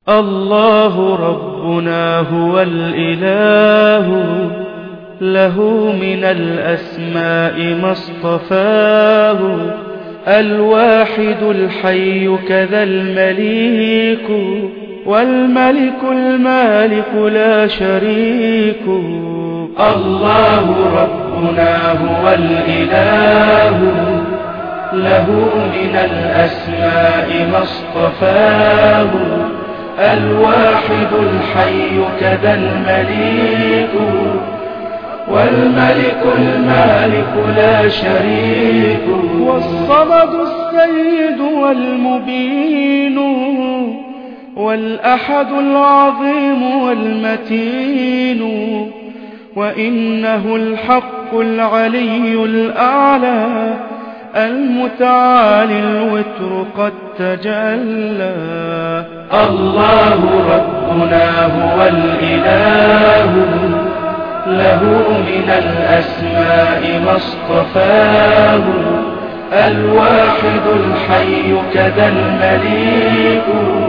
الله ربنا هو الإله له من الأسماء ما اصطفاه الواحد الحي كذا المليك والملك المالك لا شريك الله ربنا هو الإله له من الأسماء ما اصطفاه الواحد الحي كذا المليك والملك المالك لا شريك والصمد السيد والمبين والأحد العظيم والمتين وإنه الحق العلي الأعلى المتعالي الوتر قد تجلى الله ربنا هو الإله له من الأسماء ما اصطفاه الواحد الحي كذا المليك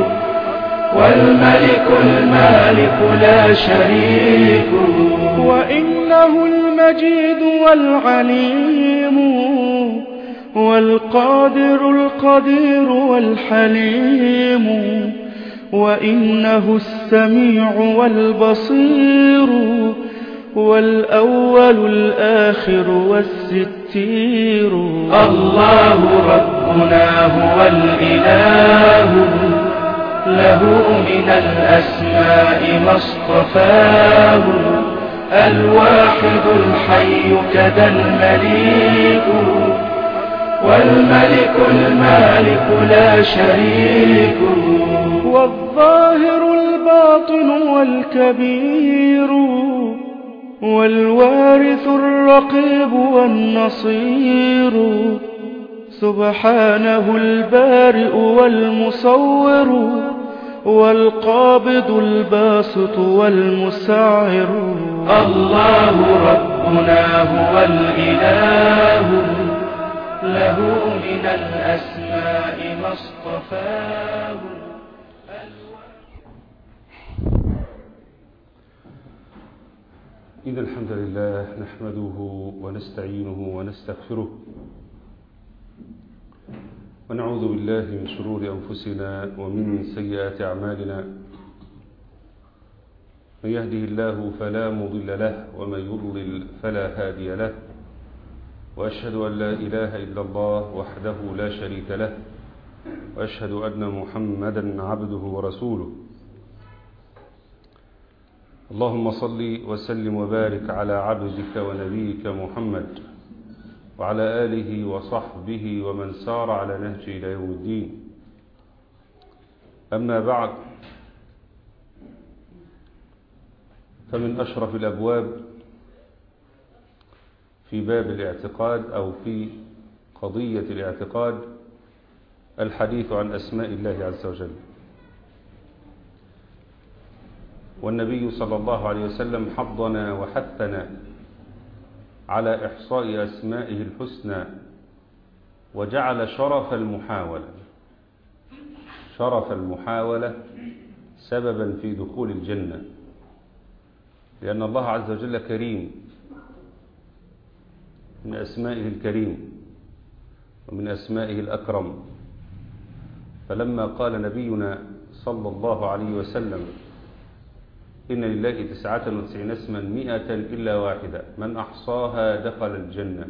والملك المالك لا شريك وإنه المجيد والعليم والقادر القدير والحليم وإنه السميع والبصير والأول الآخر والستير الله ربنا هو الإله له من الأسماء ما اصطفاه الواحد الحي كذا المليك والملك المالك لا شريك والظاهر الباطن والكبير والوارث الرقيب والنصير سبحانه البارئ والمصور والقابض الباسط والمسعر الله ربنا هو الإله له من الأسماء ما اصطفاه إن الحمد لله نحمده ونستعينه ونستغفره ونعوذ بالله من شرور أنفسنا ومن سيئات أعمالنا من يهده الله فلا مضل له ومن يضلل فلا هادي له وأشهد أن لا إله إلا الله وحده لا شريك له وأشهد أن محمدا عبده ورسوله اللهم صل وسلم وبارك على عبدك ونبيك محمد وعلى آله وصحبه ومن سار على نهجه إلى يوم الدين أما بعد فمن أشرف الأبواب في باب الاعتقاد أو في قضية الاعتقاد الحديث عن أسماء الله عز وجل والنبي صلى الله عليه وسلم حضنا وحثنا على إحصاء أسمائه الحسنى وجعل شرف المحاولة شرف المحاولة سببا في دخول الجنة لأن الله عز وجل كريم من أسمائه الكريم ومن أسمائه الأكرم فلما قال نبينا صلى الله عليه وسلم إن لله تسعة وتسعين اسما مئة إلا واحدة من أحصاها دخل الجنة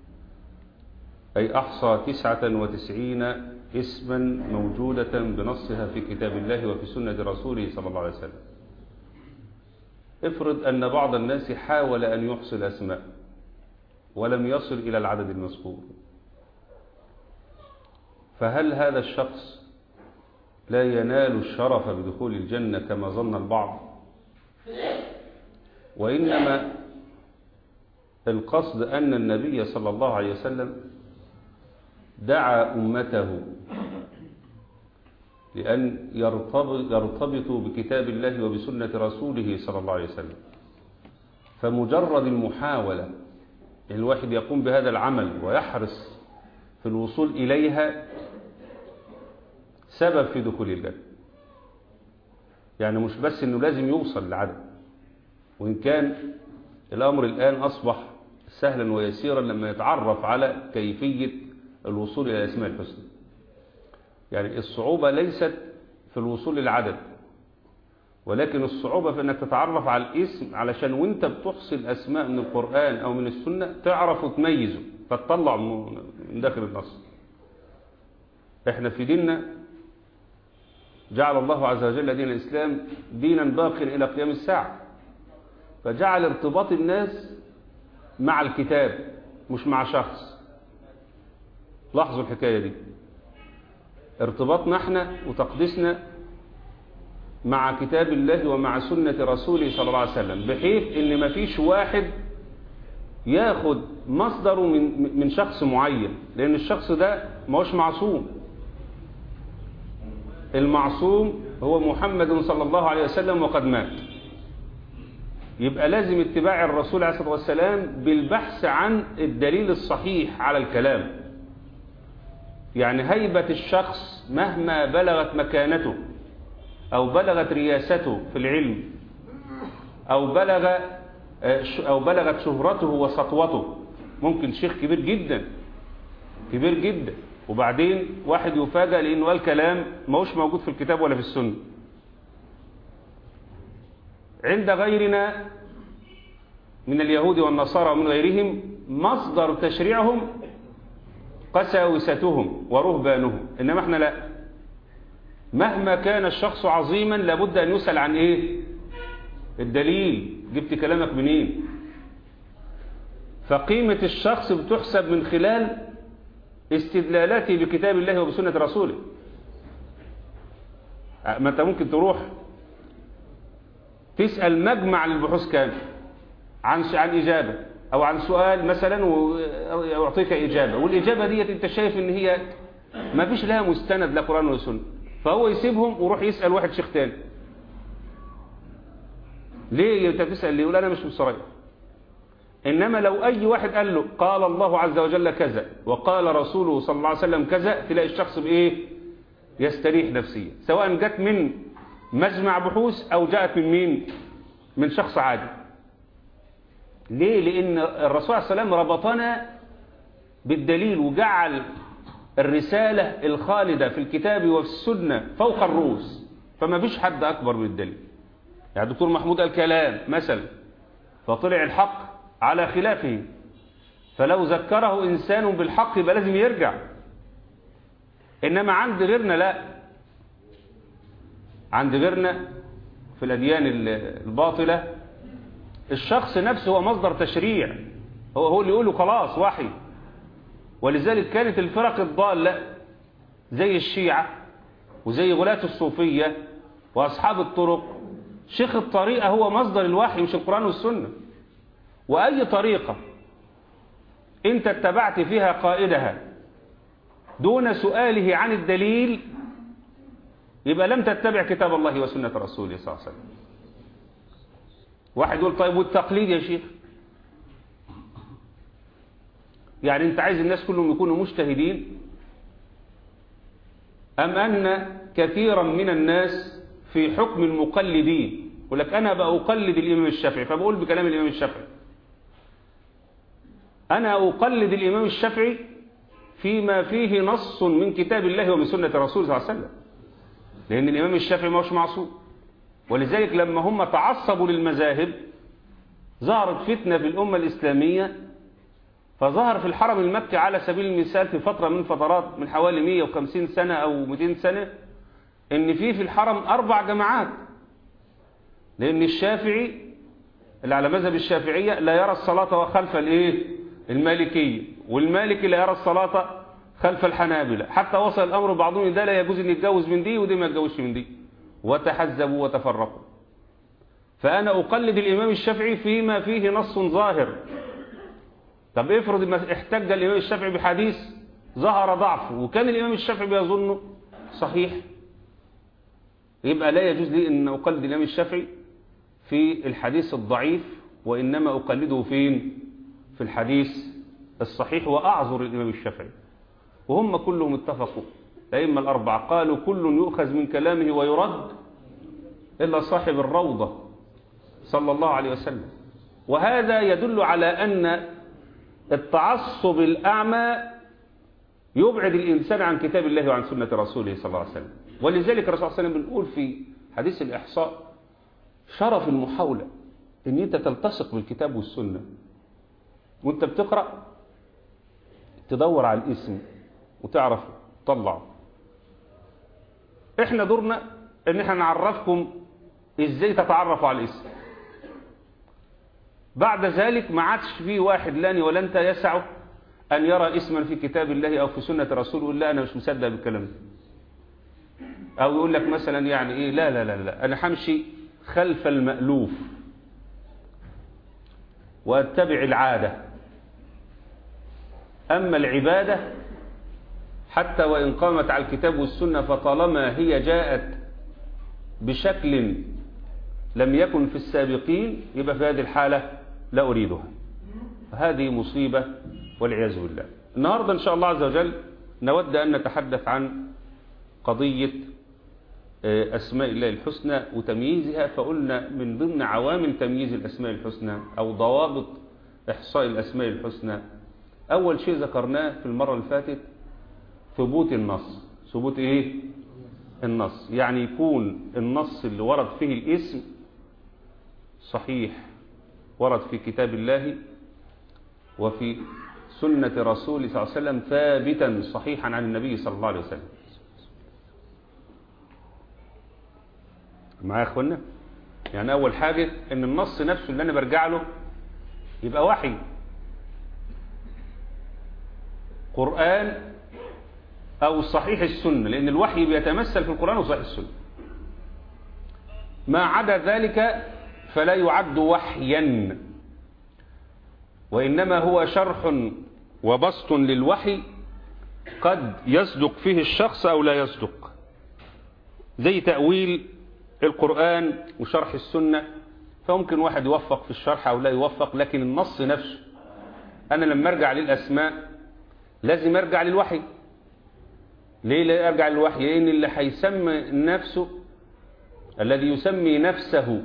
أي أحصى تسعة وتسعين اسما موجودة بنصها في كتاب الله وفي سنة رسوله صلى الله عليه وسلم افرض أن بعض الناس حاول أن يحصي الأسماء ولم يصل إلى العدد المذكور فهل هذا الشخص لا ينال الشرف بدخول الجنة كما ظن البعض وإنما القصد أن النبي صلى الله عليه وسلم دعا أمته لأن يرتبط يرتبطوا بكتاب الله وبسنة رسوله صلى الله عليه وسلم فمجرد المحاولة الواحد يقوم بهذا العمل ويحرص في الوصول إليها سبب في دخول الجنة يعني مش بس انه لازم يوصل للعدد وان كان الامر الان اصبح سهلا ويسيرا لما يتعرف على كيفية الوصول الى الاسماء الحسنى يعني الصعوبة ليست في الوصول للعدد ولكن الصعوبة في انك تتعرف على الاسم علشان وانت بتحصل اسماء من القرآن او من السنة تعرف وتميزه فتطلع من داخل النص احنا في ديننا جعل الله عز وجل دين الاسلام دينا باقيا الى قيام الساعة فجعل ارتباط الناس مع الكتاب مش مع شخص لاحظوا الحكاية دي ارتباطنا احنا وتقديسنا مع كتاب الله ومع سنة رسوله صلى الله عليه وسلم بحيث ان مفيش واحد ياخد مصدره من من شخص معين لان الشخص ده ما هوش معصوم المعصوم هو محمد صلى الله عليه وسلم وقد مات يبقى لازم اتباع الرسول عليه الصلاة والسلام بالبحث عن الدليل الصحيح على الكلام يعني هيبة الشخص مهما بلغت مكانته أو بلغت رياسته في العلم أو بلغ أو بلغت شهرته وسطوته ممكن شيخ كبير جدا كبير جدا وبعدين واحد يفاجأ لأنه قال كلام ما هوش موجود في الكتاب ولا في السنة عند غيرنا من اليهود والنصارى ومن غيرهم مصدر تشريعهم قساوستهم ورهبانهم إنما احنا لا مهما كان الشخص عظيما لابد أن يسأل عن إيه الدليل جبت كلامك منين فقيمة الشخص بتحسب من خلال استدلالاته بكتاب الله وبسنة رسوله ما انت ممكن تروح تسأل مجمع للبحوث كامل عن عن إجابة أو عن سؤال مثلا ويعطيك إجابة والإجابة ديت أنت شايف إن هي ما فيش لها مستند لا قرآن ولا سنة فهو يسيبهم ويروح يسأل واحد شيخ تاني ليه انت تسأل ليه يقول أنا مش مصريح إنما لو أي واحد قال له قال الله عز وجل كذا وقال رسوله صلى الله عليه وسلم كذا تلاقي الشخص بإيه يستريح نفسيا سواء جت من مجمع بحوث أو جاءت من مين من شخص عادي ليه لأن الرسول عليه السلام ربطنا بالدليل وجعل الرسالة الخالدة في الكتاب وفي السنة فوق الرؤوس فما فيش حد أكبر من الدليل يعني دكتور محمود قال كلام مثلا فطلع الحق على خلافه فلو ذكره إنسان بالحق يبقى لازم يرجع إنما عند غيرنا لا عند غيرنا في الأديان الباطلة الشخص نفسه هو مصدر تشريع هو هو اللي يقوله خلاص وحي ولذلك كانت الفرق الضالة زي الشيعة وزي غلاة الصوفية وأصحاب الطرق شيخ الطريقة هو مصدر الوحي مش القرآن والسنة وأي طريقة انت اتبعت فيها قائدها دون سؤاله عن الدليل يبقى لم تتبع كتاب الله وسنة رسوله صلى الله عليه وسلم واحد يقول طيب والتقليد يا شيخ يعني انت عايز الناس كلهم يكونوا مجتهدين أم أن كثيرا من الناس في حكم المقلدين يقول لك أنا بأقلد الإمام الشافعي فبقول بكلام الإمام الشافعي أنا أقلد الإمام الشافعي فيما فيه نص من كتاب الله ومن سنة رسول صلى الله عليه وسلم لأن الإمام الشافعي ما هوش معصوم ولذلك لما هم تعصبوا للمذاهب ظهرت فتنة في الأمة الإسلامية فظهر في الحرم المكي على سبيل المثال في فترة من فترات من حوالي 150 سنة أو 200 سنة إن في في الحرم أربع جماعات لأن الشافعي اللي على مذهب الشافعية لا يرى الصلاة خلف الإيه المالكية والمالكي لا يرى الصلاة خلف الحنابلة حتى وصل الأمر بعضهم ده لا يجوز أن يتجوز من دي ودي ما يتجوزش من دي وتحزبوا وتفرقوا فأنا أقلد الإمام الشافعي فيما فيه نص ظاهر طب افرض ما احتج الإمام الشافعي بحديث ظهر ضعفه وكان الإمام الشافعي بيظنه صحيح يبقى لا يجوز لي أن أقلد الإمام الشافعي في الحديث الضعيف وإنما أقلده فين في الحديث الصحيح وأعذر الإمام الشافعي وهم كلهم اتفقوا الأئمة الأربعة قالوا كل يؤخذ من كلامه ويرد إلا صاحب الروضة صلى الله عليه وسلم وهذا يدل على أن التعصب الأعمى يبعد الإنسان عن كتاب الله وعن سنة رسوله صلى الله عليه وسلم ولذلك الرسول صلى الله عليه وسلم بنقول في حديث الإحصاء شرف المحاولة ان انت تلتصق بالكتاب والسنة وانت بتقرأ تدور على الاسم وتعرف تطلعه احنا دورنا ان احنا نعرفكم ازاي تتعرفوا على الاسم بعد ذلك ما عادش في واحد لاني ولا انت يسعه ان يرى اسما في كتاب الله او في سنة رسوله يقول لا انا مش مصدق بالكلام ده او يقول لك مثلا يعني ايه لا لا لا لا انا همشي خلف المألوف واتبع العادة أما العبادة حتى وإن قامت على الكتاب والسنة فطالما هي جاءت بشكل لم يكن في السابقين يبقى في هذه الحالة لا أريدها هذه مصيبة والعياذ بالله النهاردة إن شاء الله عز وجل نود أن نتحدث عن قضية أسماء الله الحسنى وتمييزها فقلنا من ضمن عوامل تمييز الأسماء الحسنى أو ضوابط إحصاء الأسماء الحسنى أول شيء ذكرناه في المرة اللي فاتت ثبوت النص ثبوت إيه؟ النص يعني يكون النص اللي ورد فيه الاسم صحيح ورد في كتاب الله وفي سنة رسول صلى الله عليه وسلم ثابتا صحيحا عن النبي صلى الله عليه وسلم معايا يا اخوانا يعني اول حاجة ان النص نفسه اللي انا برجع له يبقى وحي قرآن او صحيح السنة لان الوحي بيتمثل في القرآن وصحيح السنة ما عدا ذلك فلا يعد وحيا وإنما هو شرح وبسط للوحي قد يصدق فيه الشخص أو لا يصدق زي تأويل القرآن وشرح السنة فممكن واحد يوفق في الشرح أو لا يوفق لكن النص نفسه أنا لما أرجع للأسماء لازم أرجع للوحي ليه لا أرجع للوحي لأن اللي هيسمي نفسه الذي يسمي نفسه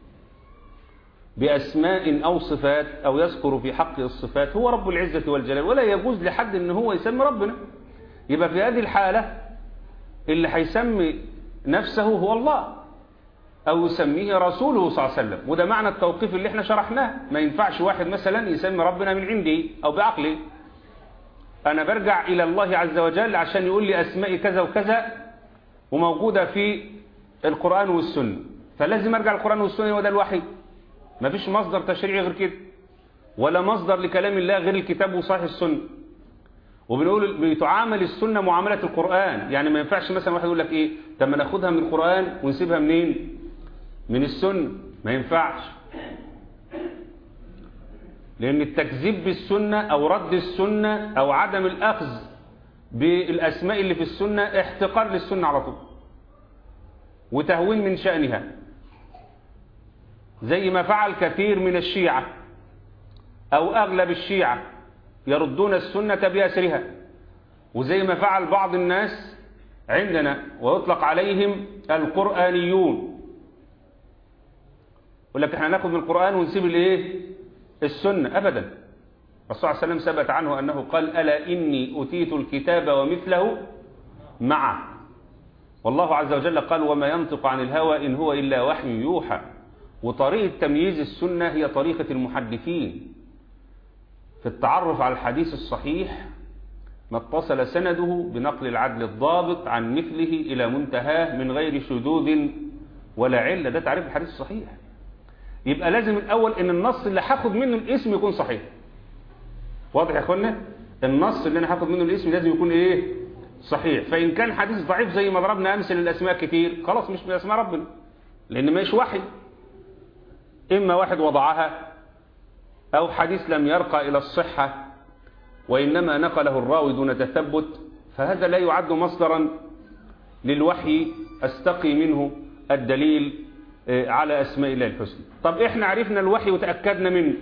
بأسماء أو صفات أو يذكر في حق الصفات هو رب العزة والجلال ولا يجوز لحد أن هو يسمي ربنا يبقى في هذه الحالة اللي هيسمي نفسه هو الله أو يسميه رسوله صلى الله عليه وسلم وده معنى التوقيف اللي احنا شرحناه ما ينفعش واحد مثلا يسمي ربنا من عندي أو بعقلي أنا برجع إلى الله عز وجل عشان يقول لي أسمائي كذا وكذا وموجودة في القرآن والسنة فلازم أرجع القرآن والسنة وده الوحي ما فيش مصدر تشريعي غير كده ولا مصدر لكلام الله غير الكتاب وصحيح السنة وبنقول بتعامل السنة معاملة القرآن يعني ما ينفعش مثلا واحد يقول لك ايه طب ما ناخدها من القرآن ونسيبها منين من السنة ما ينفعش لأن التكذيب بالسنة أو رد السنة أو عدم الأخذ بالأسماء اللي في السنة احتقار للسنة على طول وتهوين من شأنها زي ما فعل كثير من الشيعة أو أغلب الشيعة يردون السنة بأسرها وزي ما فعل بعض الناس عندنا ويطلق عليهم القرآنيون يقول لك احنا ناخد من القرآن ونسيب الايه السنة أبدا الرسول صلى الله عليه وسلم ثبت عنه أنه قال ألا إني أتيت الكتاب ومثله معه والله عز وجل قال وما ينطق عن الهوى إن هو إلا وحي يوحى وطريقة تمييز السنة هي طريقة المحدثين في التعرف على الحديث الصحيح ما اتصل سنده بنقل العدل الضابط عن مثله إلى منتهاه من غير شذوذ ولا علة ده تعريف الحديث الصحيح يبقى لازم الأول إن النص اللي هاخد منه الاسم يكون صحيح واضح يا أخوانا النص اللي أنا هاخد منه الاسم لازم يكون إيه صحيح فإن كان حديث ضعيف زي ما ضربنا أمثل الأسماء كتير خلاص مش من أسماء ربنا لأن مش وحي إما واحد وضعها أو حديث لم يرقى إلى الصحة وإنما نقله الراوي دون تثبت فهذا لا يعد مصدرا للوحي أستقي منه الدليل على أسماء الله الحسنى طب إحنا عرفنا الوحي وتأكدنا منه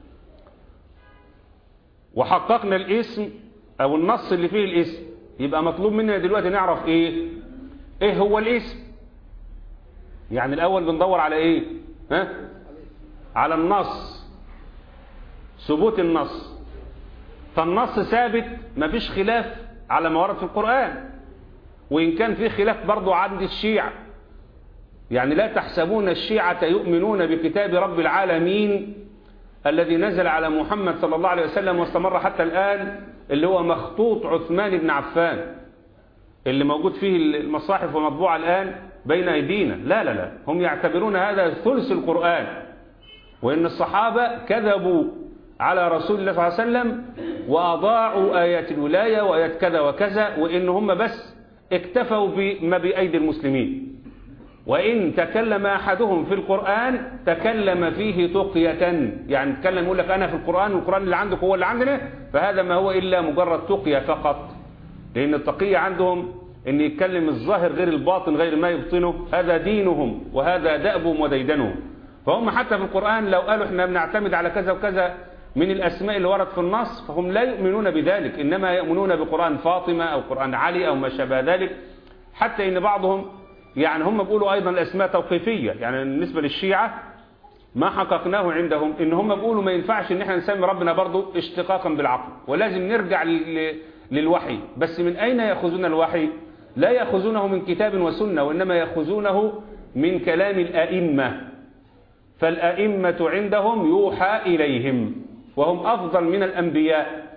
وحققنا الاسم أو النص اللي فيه الاسم يبقى مطلوب مننا دلوقتي نعرف إيه إيه هو الاسم يعني الأول بندور على إيه ها؟ على النص ثبوت النص فالنص ثابت مفيش خلاف على ما ورد في القرآن وإن كان في خلاف برضو عند الشيعة يعني لا تحسبون الشيعة يؤمنون بكتاب رب العالمين الذي نزل على محمد صلى الله عليه وسلم واستمر حتى الآن اللي هو مخطوط عثمان بن عفان اللي موجود فيه المصاحف ومطبوعة الآن بين أيدينا لا لا لا هم يعتبرون هذا ثلث القرآن وإن الصحابة كذبوا على رسول الله صلى الله عليه وسلم وأضاعوا آيات الولاية وآيات كذا وكذا وإن هم بس اكتفوا بما بأيدي المسلمين وإن تكلم أحدهم في القرآن تكلم فيه تقية يعني تكلم يقول لك أنا في القرآن والقرآن اللي عندك هو اللي عندنا فهذا ما هو إلا مجرد تقية فقط لأن التقية عندهم أن يتكلم الظاهر غير الباطن غير ما يبطنه هذا دينهم وهذا دأبهم وديدنهم فهم حتى في القرآن لو قالوا احنا بنعتمد على كذا وكذا من الأسماء اللي ورد في النص فهم لا يؤمنون بذلك إنما يؤمنون بقرآن فاطمة أو قرآن علي أو ما شابه ذلك حتى إن بعضهم يعني هم بيقولوا أيضا الأسماء توقيفية يعني بالنسبة للشيعة ما حققناه عندهم إن هم بيقولوا ما ينفعش إن احنا نسمي ربنا برضو اشتقاقا بالعقل ولازم نرجع للوحي بس من أين يأخذون الوحي لا يأخذونه من كتاب وسنة وإنما يأخذونه من كلام الأئمة فالأئمة عندهم يوحى إليهم وهم أفضل من الأنبياء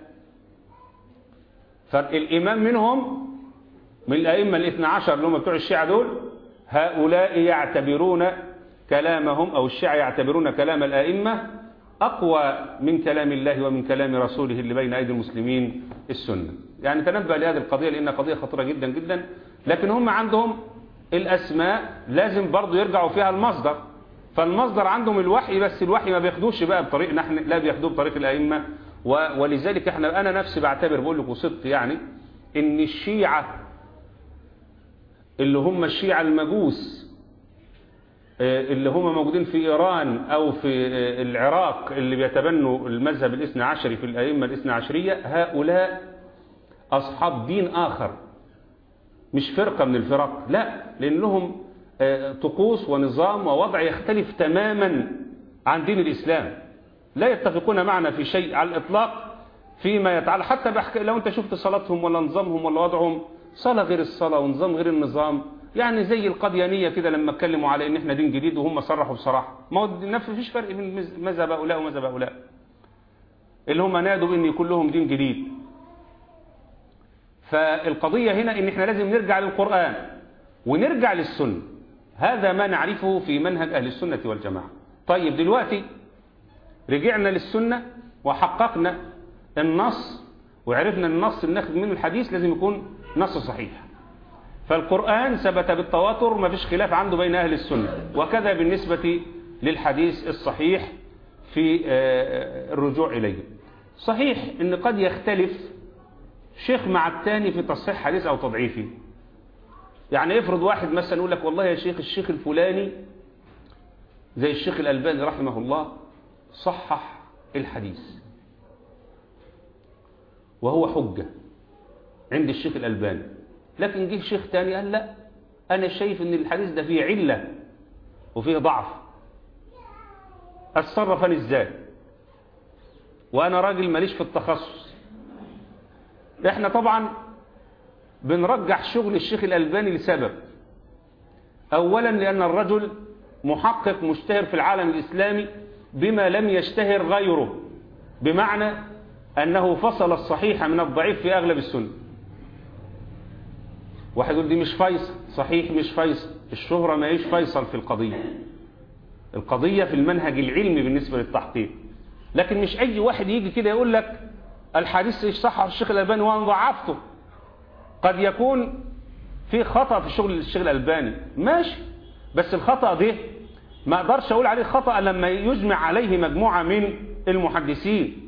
فالإمام منهم من الأئمة الاثنى عشر اللي هم بتوع الشيعة دول هؤلاء يعتبرون كلامهم أو الشيعة يعتبرون كلام الأئمة أقوى من كلام الله ومن كلام رسوله اللي بين أيدي المسلمين السنة يعني تنبأ لهذه القضية لأنها قضية خطيرة جدا جدا لكن هم عندهم الأسماء لازم برضو يرجعوا فيها المصدر فالمصدر عندهم الوحي بس الوحي ما بياخدوش بقى بطريق نحن لا بياخدوه بطريق الأئمة ولذلك احنا أنا نفسي بعتبر بقول لكم صدق يعني إن الشيعة اللي هم الشيعة المجوس اللي هم موجودين في إيران أو في العراق اللي بيتبنوا المذهب الاثنى عشري في الأئمة الاثنى عشرية هؤلاء أصحاب دين آخر مش فرقة من الفرق لا لأنهم طقوس ونظام ووضع يختلف تماما عن دين الإسلام لا يتفقون معنا في شيء على الإطلاق فيما يتعلق حتى بحك... لو أنت شفت صلاتهم ولا نظامهم ولا وضعهم صلاة غير الصلاة ونظام غير النظام يعني زي القديانية كده لما اتكلموا على ان احنا دين جديد وهم صرحوا بصراحة ما هو نفس فيش فرق بين مذهب هؤلاء ومذهب هؤلاء اللي هم نادوا بان يكون لهم دين جديد فالقضية هنا ان احنا لازم نرجع للقرآن ونرجع للسنة هذا ما نعرفه في منهج اهل السنة والجماعة طيب دلوقتي رجعنا للسنة وحققنا النص وعرفنا النص اللي ناخد منه الحديث لازم يكون نص صحيح فالقرآن ثبت بالتواتر ما فيش خلاف عنده بين أهل السنة وكذا بالنسبة للحديث الصحيح في الرجوع إليه صحيح أن قد يختلف شيخ مع الثاني في تصحيح حديث أو تضعيفه يعني افرض واحد مثلا يقول لك والله يا شيخ الشيخ الفلاني زي الشيخ الألباني رحمه الله صحح الحديث وهو حجة عند الشيخ الألباني لكن جه شيخ تاني قال لا أنا شايف أن الحديث ده فيه علة وفيه ضعف أتصرف أنا إزاي وأنا راجل ماليش في التخصص إحنا طبعا بنرجح شغل الشيخ الألباني لسبب أولا لأن الرجل محقق مشتهر في العالم الإسلامي بما لم يشتهر غيره بمعنى أنه فصل الصحيح من الضعيف في أغلب السنة واحد يقول دي مش فيصل صحيح مش فيصل الشهرة ما هيش فيصل في القضية القضية في المنهج العلمي بالنسبة للتحقيق لكن مش أي واحد يجي كده يقول لك الحديث صحح الشيخ الألباني وأنا ضعفته قد يكون في خطأ في شغل الشيخ الألباني ماشي بس الخطأ ده ما أقدرش أقول عليه خطأ لما يجمع عليه مجموعة من المحدثين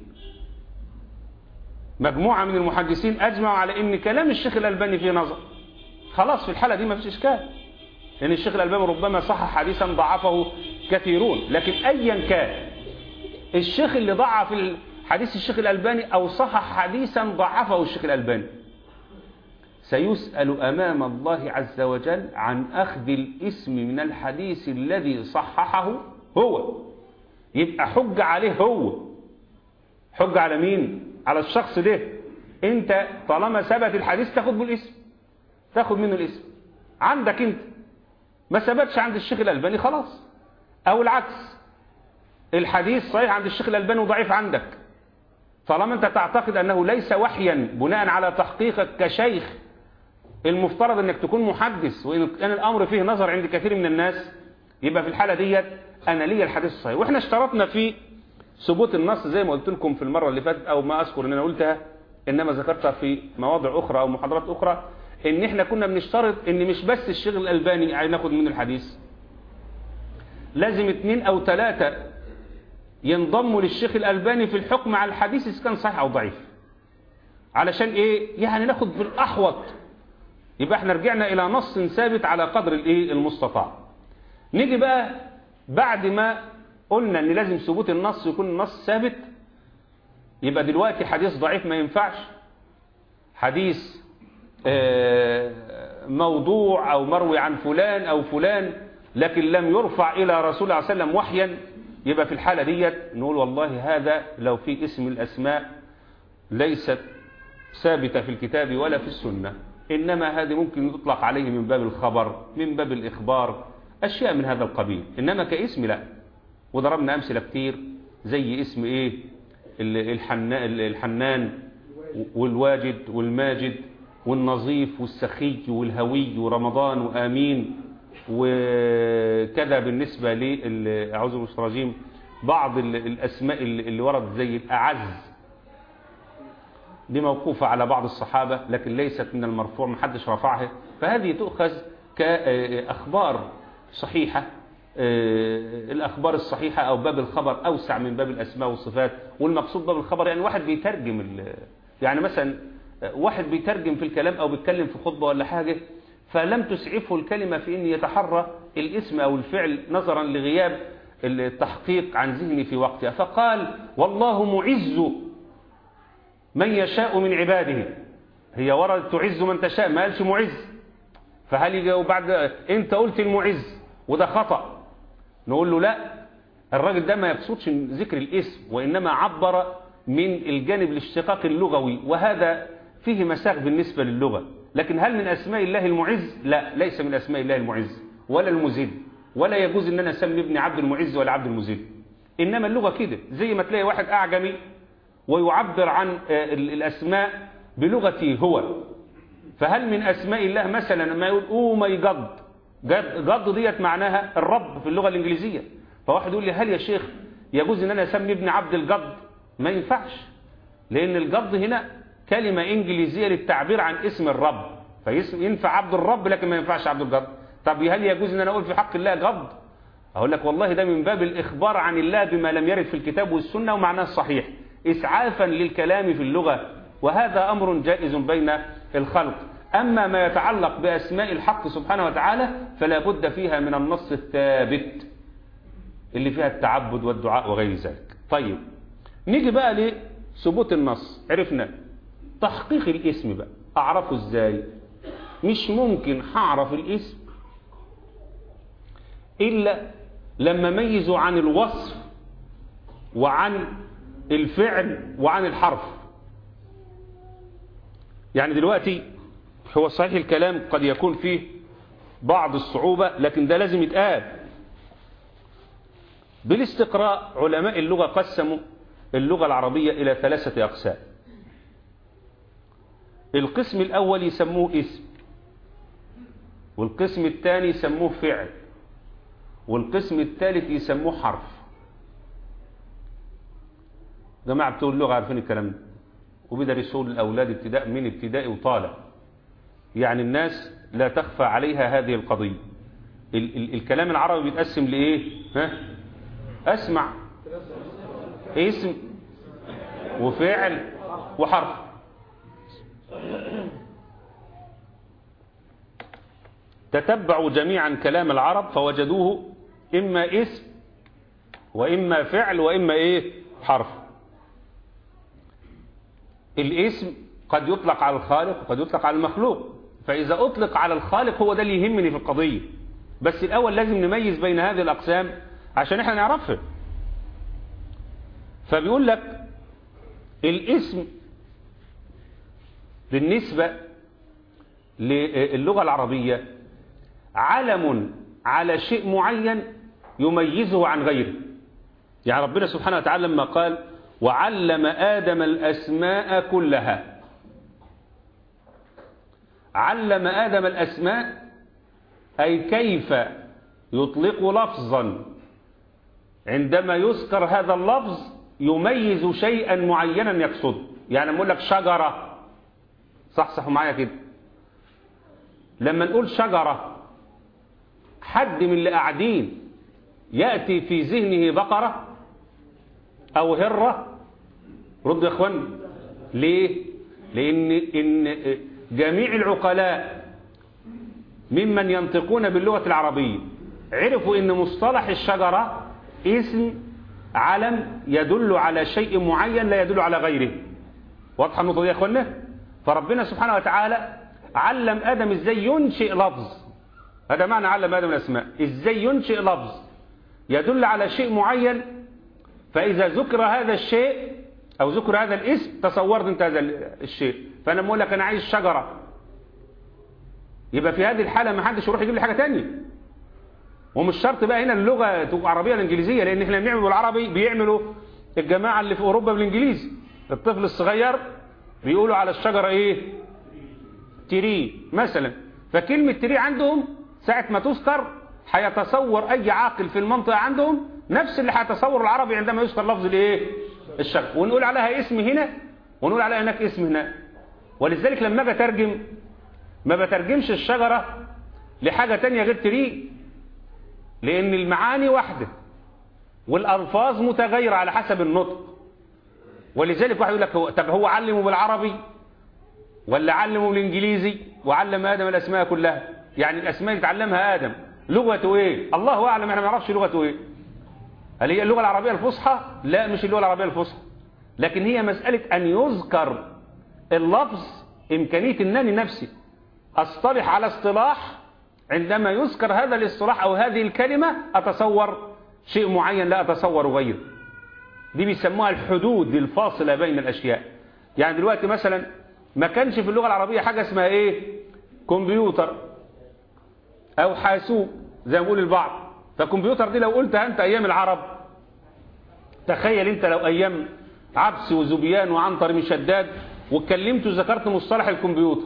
مجموعة من المحدثين أجمعوا على أن كلام الشيخ الألباني فيه نظر خلاص في الحالة دي ما فيش إشكال لأن الشيخ الألباني ربما صحح حديثا ضعفه كثيرون لكن أيا كان الشيخ اللي ضعف حديث الشيخ الألباني أو صحح حديثا ضعفه الشيخ الألباني سيسأل أمام الله عز وجل عن أخذ الاسم من الحديث الذي صححه هو يبقى حج عليه هو حج على مين على الشخص ده انت طالما ثبت الحديث تاخد بالاسم تاخد منه الاسم عندك انت ما ثبتش عند الشيخ الألباني خلاص او العكس الحديث صحيح عند الشيخ الألباني وضعيف عندك طالما انت تعتقد انه ليس وحيا بناء على تحقيقك كشيخ المفترض انك تكون محدث وان كان الامر فيه نظر عند كثير من الناس يبقى في الحالة ديت انا ليا الحديث الصحيح واحنا اشترطنا في ثبوت النص زي ما قلت لكم في المرة اللي فاتت او ما اذكر ان انا قلتها انما ذكرتها في مواضع اخرى او محاضرات اخرى ان احنا كنا بنشترط ان مش بس الشيخ الالباني يعني ناخد منه الحديث لازم اثنين او ثلاثة ينضموا للشيخ الالباني في الحكم على الحديث اذا كان صحيح او ضعيف علشان ايه يعني ناخد بالاحوط يبقى احنا رجعنا الى نص ثابت على قدر الايه المستطاع نيجي بقى بعد ما قلنا ان لازم ثبوت النص يكون النص ثابت يبقى دلوقتي حديث ضعيف ما ينفعش حديث موضوع او مروي عن فلان او فلان لكن لم يرفع الى رسول الله صلى الله عليه وسلم وحيا يبقى في الحالة ديت نقول والله هذا لو في اسم الاسماء ليست ثابتة في الكتاب ولا في السنة إنما هذه ممكن يطلق عليه من باب الخبر من باب الإخبار أشياء من هذا القبيل إنما كاسم لا وضربنا أمثلة كتير زي اسم إيه الحنان والواجد والماجد والنظيف والسخي والهوي ورمضان وآمين وكذا بالنسبة لي أعوذ بالله الرجيم بعض الأسماء اللي وردت زي الأعز دي موقوفة على بعض الصحابة لكن ليست من المرفوع محدش رفعها فهذه تؤخذ كأخبار صحيحة الأخبار الصحيحة أو باب الخبر أوسع من باب الأسماء والصفات والمقصود باب الخبر يعني واحد بيترجم يعني مثلا واحد بيترجم في الكلام أو بيتكلم في خطبة ولا حاجة فلم تسعفه الكلمة في أن يتحرى الاسم أو الفعل نظرا لغياب التحقيق عن ذهني في وقتها فقال والله معز من يشاء من عباده هي ورد تعز من تشاء ما قالش معز فهل يجي بعد انت قلت المعز وده خطأ نقول له لا الراجل ده ما يقصدش ذكر الاسم وإنما عبر من الجانب الاشتقاق اللغوي وهذا فيه مساغ بالنسبة للغة لكن هل من أسماء الله المعز لا ليس من أسماء الله المعز ولا المزيد ولا يجوز ان انا اسمي ابني عبد المعز ولا عبد المزيد انما اللغة كده زي ما تلاقي واحد اعجمي ويعبر عن الأسماء بلغته هو فهل من أسماء الله مثلا لما يقول أو ماي جاد جاد ديت معناها الرب في اللغة الإنجليزية فواحد يقول لي هل يا شيخ يجوز ان أنا أسمي ابن عبد الجد ما ينفعش لأن الجد هنا كلمة إنجليزية للتعبير عن اسم الرب فينفع عبد الرب لكن ما ينفعش عبد الجد طب هل يجوز ان أنا أقول في حق الله جد أقول لك والله ده من باب الإخبار عن الله بما لم يرد في الكتاب والسنة ومعناه الصحيح إسعافا للكلام في اللغة وهذا أمر جائز بين الخلق أما ما يتعلق بأسماء الحق سبحانه وتعالى فلا بد فيها من النص الثابت اللي فيها التعبد والدعاء وغير ذلك طيب نيجي بقى لثبوت النص عرفنا تحقيق الاسم بقى أعرفه إزاي مش ممكن هعرف الاسم إلا لما ميزه عن الوصف وعن الفعل وعن الحرف يعني دلوقتي هو صحيح الكلام قد يكون فيه بعض الصعوبة لكن ده لازم يتقال بالاستقراء علماء اللغة قسموا اللغة العربية إلى ثلاثة أقسام القسم الأول يسموه اسم والقسم الثاني يسموه فعل والقسم الثالث يسموه حرف جماعة بتوع اللغة عارفين الكلام ده وبيدرسوه للأولاد ابتداء من ابتدائي وطالع يعني الناس لا تخفى عليها هذه القضية ال ال الكلام العربي بيتقسم لإيه ها؟ أسمع اسم وفعل وحرف تتبعوا جميعا كلام العرب فوجدوه إما اسم وإما فعل وإما إيه حرف الاسم قد يطلق على الخالق وقد يطلق على المخلوق فإذا أطلق على الخالق هو ده اللي يهمني في القضية بس الأول لازم نميز بين هذه الأقسام عشان احنا نعرفها فبيقول لك الاسم بالنسبة للغة العربية علم على شيء معين يميزه عن غيره يعني ربنا سبحانه وتعالى لما قال وعلم آدم الأسماء كلها علم آدم الأسماء أي كيف يطلق لفظا عندما يذكر هذا اللفظ يميز شيئا معينا يقصده يعني نقول لك شجرة صح صح معايا كده لما نقول شجرة حد من اللي قاعدين يأتي في ذهنه بقرة أو هرة رد يا اخوان ليه لأن إن جميع العقلاء ممن ينطقون باللغة العربية عرفوا ان مصطلح الشجرة اسم علم يدل على شيء معين لا يدل على غيره واضحة النقطة دي يا اخوانا فربنا سبحانه وتعالى علم آدم ازاي ينشئ لفظ هذا معنى علم آدم الأسماء ازاي ينشئ لفظ يدل على شيء معين فإذا ذكر هذا الشيء أو ذكر هذا الاسم تصورت انت هذا الشيء فأنا بقول لك أنا عايز شجرة يبقى في هذه الحالة ما حدش يروح يجيب لي حاجة تانية ومش شرط بقى هنا اللغة تبقى عربية الإنجليزية لأن احنا بنعمل بالعربي بيعملوا الجماعة اللي في أوروبا بالإنجليزي الطفل الصغير بيقولوا على الشجرة إيه تري مثلا فكلمة تري عندهم ساعة ما تذكر هيتصور أي عاقل في المنطقة عندهم نفس اللي هيتصور العربي عندما يذكر لفظ الإيه الشجرة ونقول عليها اسم هنا ونقول عليها هناك اسم هناك ولذلك لما اجي اترجم ما بترجمش الشجرة لحاجة تانية غير تري لأن المعاني واحدة والألفاظ متغيرة على حسب النطق ولذلك واحد يقول لك هو طب هو علمه بالعربي ولا علمه بالإنجليزي وعلم آدم الأسماء كلها يعني الأسماء اللي اتعلمها آدم لغته إيه الله أعلم احنا ما نعرفش لغته إيه هل هي اللغة العربية الفصحى لا مش اللغة العربية الفصحى لكن هي مسألة أن يذكر اللفظ إمكانية أنني نفسي أصطلح على اصطلاح عندما يذكر هذا الاصطلاح أو هذه الكلمة أتصور شيء معين لا أتصور غيره دي بيسموها الحدود الفاصلة بين الأشياء يعني دلوقتي مثلا ما كانش في اللغة العربية حاجة اسمها إيه كمبيوتر أو حاسوب زي ما بيقول البعض فالكمبيوتر دي لو قلتها أنت أيام العرب تخيل أنت لو أيام عبس وزبيان وعنتر من شداد واتكلمت وذكرت مصطلح الكمبيوتر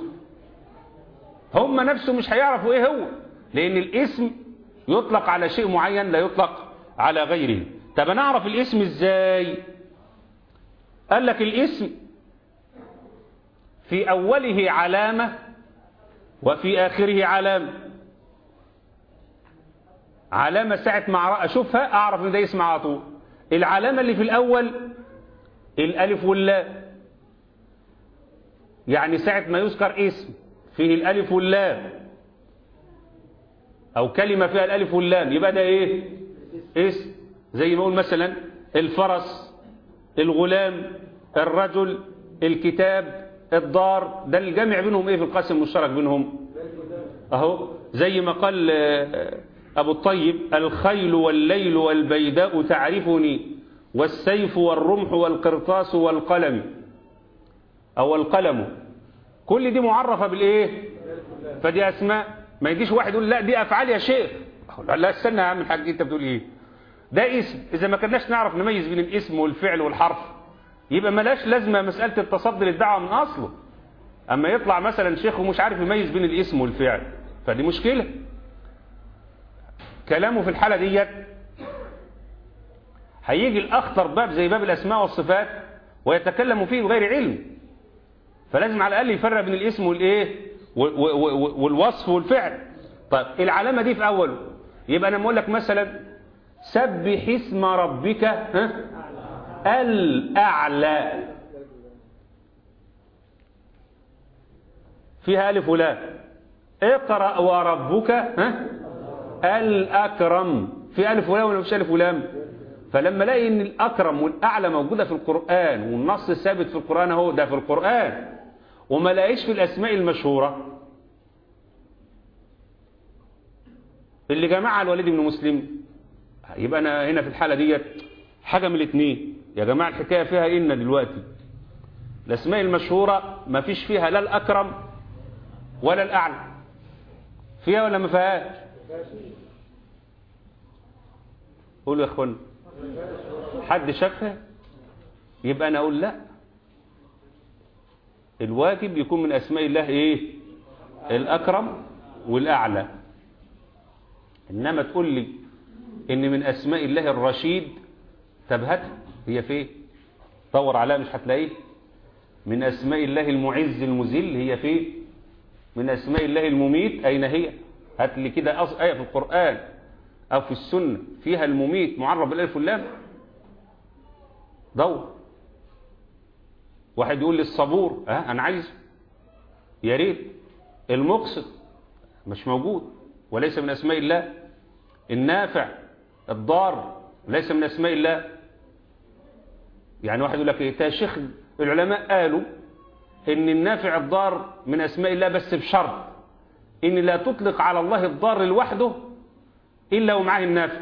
هم نفسه مش هيعرفوا ايه هو لان الاسم يطلق على شيء معين لا يطلق على غيره طب انا اعرف الاسم ازاي قال لك الاسم في اوله علامة وفي اخره علامة علامة ساعة ما اشوفها اعرف ان ده اسم على طول العلامة اللي في الاول الالف واللام يعني ساعة ما يذكر اسم فيه الالف واللام او كلمة فيها الالف واللام يبقى ده ايه اسم زي ما اقول مثلا الفرس الغلام الرجل الكتاب الدار ده الجمع بينهم ايه في القاسم المشترك بينهم اهو زي ما قال ابو الطيب الخيل والليل والبيداء تعرفني والسيف والرمح والقرطاس والقلم او القلم كل دي معرفة بالايه فدي اسماء ما يجيش واحد يقول لا دي افعال يا شيخ لا استنى يا عم الحاج انت بتقول ايه ده اسم اذا ما كناش نعرف نميز بين الاسم والفعل والحرف يبقى ملاش لازمه مساله التصدي للدعوه من اصله اما يطلع مثلا شيخ ومش عارف يميز بين الاسم والفعل فدي مشكله كلامه في الحاله ديت هيجي الاخطر باب زي باب الاسماء والصفات ويتكلم فيه بغير علم فلازم على الاقل يفرق بين الاسم والايه والوصف والفعل طيب العلامه دي في اوله يبقى انا بقول لك مثلا سبح اسم ربك ها الاعلى فيها الف ولام اقرا وربك ها الاكرم في الف ولام ولا مش الف ولام فلما الاقي ان الاكرم والاعلى موجوده في القران والنص ثابت في القران اهو ده في القران وما لاقيش في الاسماء المشهوره اللي جمعها الوليد بن مسلم يبقى أنا هنا في الحالة ديت حاجة من الاثنين يا جماعة الحكاية فيها إن دلوقتي الأسماء المشهورة ما فيش فيها لا الأكرم ولا الأعلى فيها ولا ما فيهاش قولوا يا اخوانا حد شافها يبقى انا اقول لا الواجب يكون من اسماء الله ايه الاكرم والاعلى انما تقول لي ان من اسماء الله الرشيد طب هاتها هي فين دور عليها مش هتلاقيه من اسماء الله المعز المذل هي فين من اسماء الله المميت اين هي هات لي كده أص- ايه في القران او في السنه فيها المميت معرب بالالف واللام دور واحد يقول لي الصبور ها انا عايز يا ريت المقسط مش موجود وليس من اسماء الله النافع الضار ليس من اسماء الله يعني واحد يقول لك ايه يا شيخ العلماء قالوا ان النافع الضار من اسماء الله بس بشرط ان لا تطلق على الله الضار لوحده الا ومعه النافع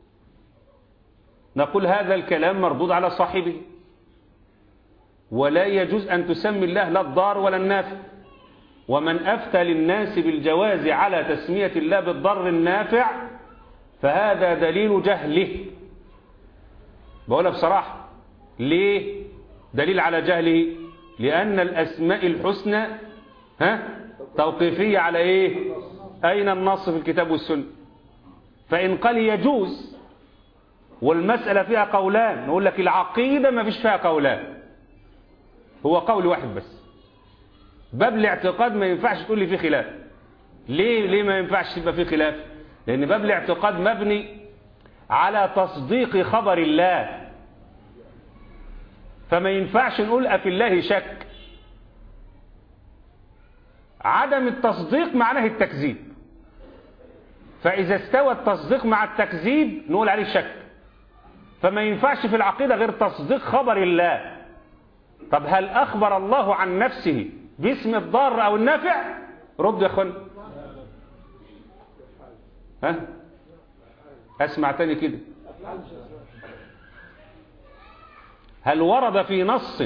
نقول هذا الكلام مردود على صاحبه ولا يجوز ان تسمي الله لا الضار ولا النافع ومن افتى للناس بالجواز على تسميه الله بالضر النافع فهذا دليل جهله بقولها بصراحه ليه دليل على جهله لأن الأسماء الحسنى ها توقيفية على إيه أين النص في الكتاب والسنة فإن قال يجوز والمسألة فيها قولان نقول لك العقيدة ما فيش فيها قولان هو قول واحد بس باب الاعتقاد ما ينفعش تقول لي فيه خلاف ليه ليه ما ينفعش يبقى فيه خلاف لأن باب الاعتقاد مبني على تصديق خبر الله فما ينفعش نقول أفي الله شك عدم التصديق معناه التكذيب فإذا استوى التصديق مع التكذيب نقول عليه شك فما ينفعش في العقيدة غير تصديق خبر الله طب هل أخبر الله عن نفسه باسم الضار أو النافع رد يا أخوان ها أسمع تاني كده هل ورد في نص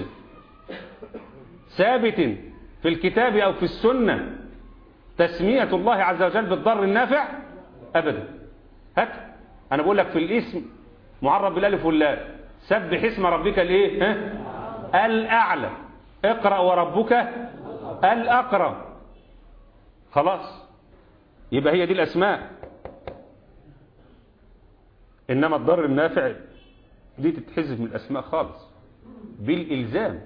ثابت في الكتاب أو في السنة تسمية الله عز وجل بالضر النافع أبدا هات أنا بقول لك في الاسم معرب بالالف واللام سبح اسم ربك الايه ها الأعلى اقرأ وربك الأقرب خلاص يبقى هي دي الأسماء إنما الضر النافع دي تتحذف من الأسماء خالص بالإلزام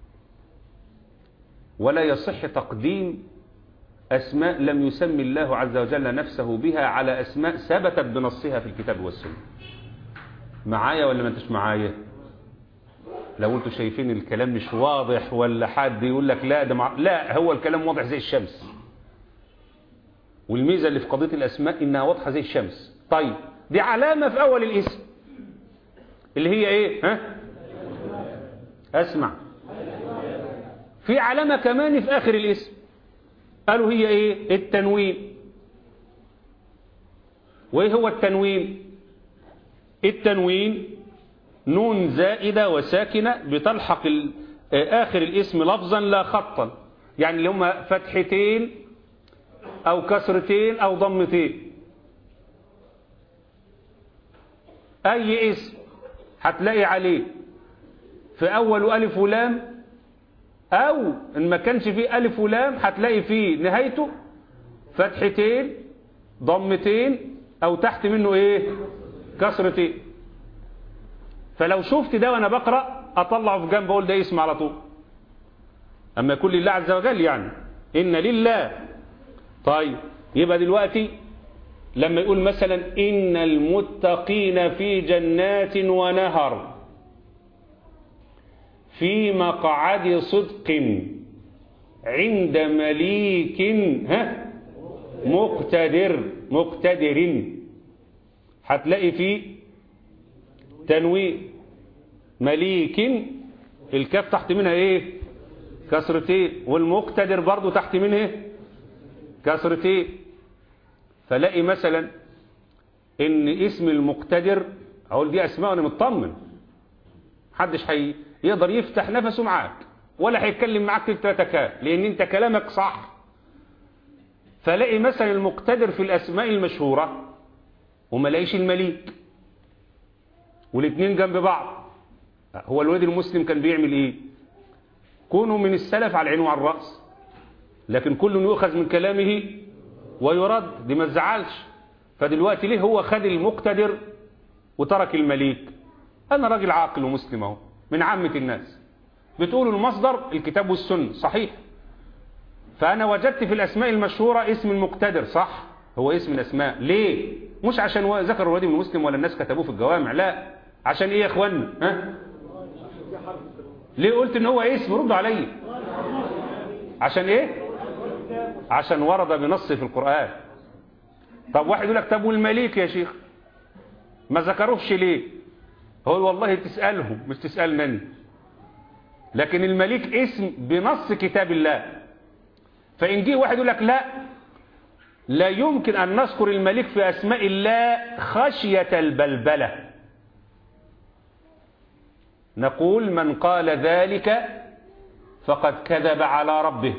ولا يصح تقديم أسماء لم يسمي الله عز وجل نفسه بها على أسماء ثبتت بنصها في الكتاب والسنة معايا ولا ما انتش معايا لو انتوا شايفين الكلام مش واضح ولا حد يقول لك لا ده مع... لا هو الكلام واضح زي الشمس والميزة اللي في قضية الأسماء إنها واضحة زي الشمس طيب دي علامة في أول الاسم اللي هي ايه ها اسمع في علامة كمان في اخر الاسم قالوا هي ايه التنوين وايه هو التنوين التنوين نون زائدة وساكنة بتلحق ال- اخر الاسم لفظا لا خطا يعني اللي هم فتحتين او كسرتين او ضمتين اي اسم هتلاقي عليه في أول ألف ولام أو إن ما كانش فيه ألف ولام هتلاقي فيه نهايته فتحتين ضمتين أو تحت منه إيه كسرتين فلو شفت ده وأنا بقرأ أطلعه في جنب أقول ده اسم على طول أما يكون لله عز وجل يعني إن لله طيب يبقى دلوقتي لما يقول مثلا إن المتقين في جنات ونهر في مقعد صدق عند مليك ها مقتدر مقتدر هتلاقي فيه تنوين مليك الكاف تحت منها ايه كسرتين والمقتدر برضو تحت منها كسرتين فلاقي مثلا ان اسم المقتدر اقول دي اسماء وانا مطمن محدش هي يقدر يفتح نفسه معاك ولا هيتكلم معاك في ثلاثة لان انت كلامك صح فلاقي مثلا المقتدر في الاسماء المشهورة وما لاقيش المليك والاثنين جنب بعض هو الواد المسلم كان بيعمل ايه كونوا من السلف على العين وعلى الرأس لكن كل يؤخذ من كلامه ويرد دي ما تزعلش فدلوقتي ليه هو خد المقتدر وترك المليك انا راجل عاقل ومسلم اهو من عامة الناس بتقولوا المصدر الكتاب والسنة صحيح فانا وجدت في الاسماء المشهورة اسم المقتدر صح هو اسم الاسماء ليه مش عشان ذكر الوادي من المسلم ولا الناس كتبوه في الجوامع لا عشان ايه يا اخوانا ها ليه قلت ان هو اسم ردوا عليا عشان ايه عشان ورد بنص في القرآن طب واحد يقول لك طب والمليك يا شيخ ما ذكروش ليه هو والله تسألهم مش تسألني لكن المليك اسم بنص كتاب الله فإن جه واحد يقول لك لا لا يمكن أن نذكر الملك في أسماء الله خشية البلبلة نقول من قال ذلك فقد كذب على ربه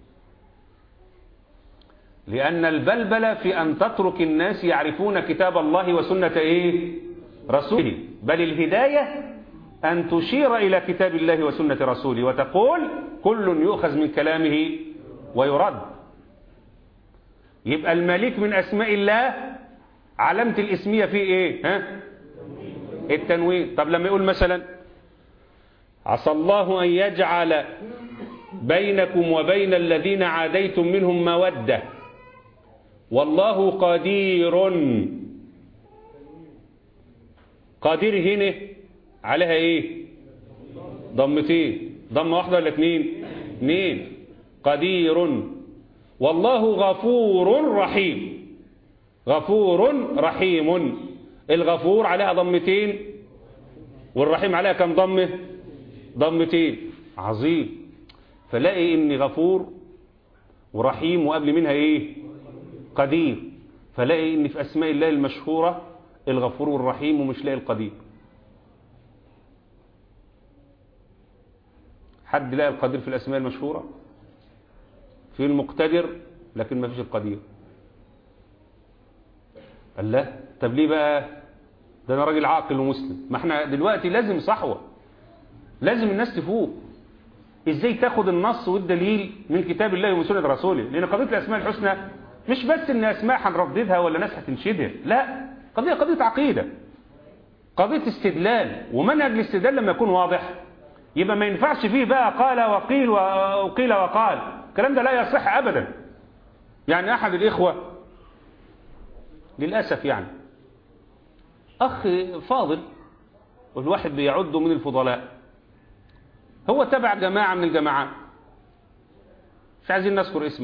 لأن البلبلة في أن تترك الناس يعرفون كتاب الله وسنة إيه؟ رسوله بل الهداية أن تشير إلى كتاب الله وسنة رسوله وتقول كل يؤخذ من كلامه ويرد يبقى الملك من أسماء الله علامة الاسمية فيه إيه ها؟ التنوين طب لما يقول مثلا عسى الله أن يجعل بينكم وبين الذين عاديتم منهم مودة والله قدير قدير هنا عليها ايه ضمتين ضمة واحدة ولا اتنين اتنين قدير والله غفور رحيم غفور رحيم الغفور عليها ضمتين والرحيم عليها كم ضمه ضمتين عظيم فلاقي ان غفور ورحيم وقبل منها ايه قدير فلاقي ان في اسماء الله المشهورة الغفور والرحيم ومش لاقي القدير حد لاقي القدير في الاسماء المشهورة في المقتدر لكن ما فيش القدير قال لا طب ليه بقى ده انا راجل عاقل ومسلم ما احنا دلوقتي لازم صحوة لازم الناس تفوق ازاي تاخد النص والدليل من كتاب الله ومن سنة رسوله لان قضية الاسماء الحسنى مش بس ان اسماء هنرددها ولا ناس هتنشدها لا قضية قضية عقيدة قضية استدلال ومنهج الاستدلال لما يكون واضح يبقى ما ينفعش فيه بقى قال وقيل وقيل وقال الكلام ده لا يصح ابدا يعني احد الاخوة للأسف يعني اخ فاضل والواحد بيعده من الفضلاء هو تبع جماعة من الجماعات مش عايزين نذكر اسمه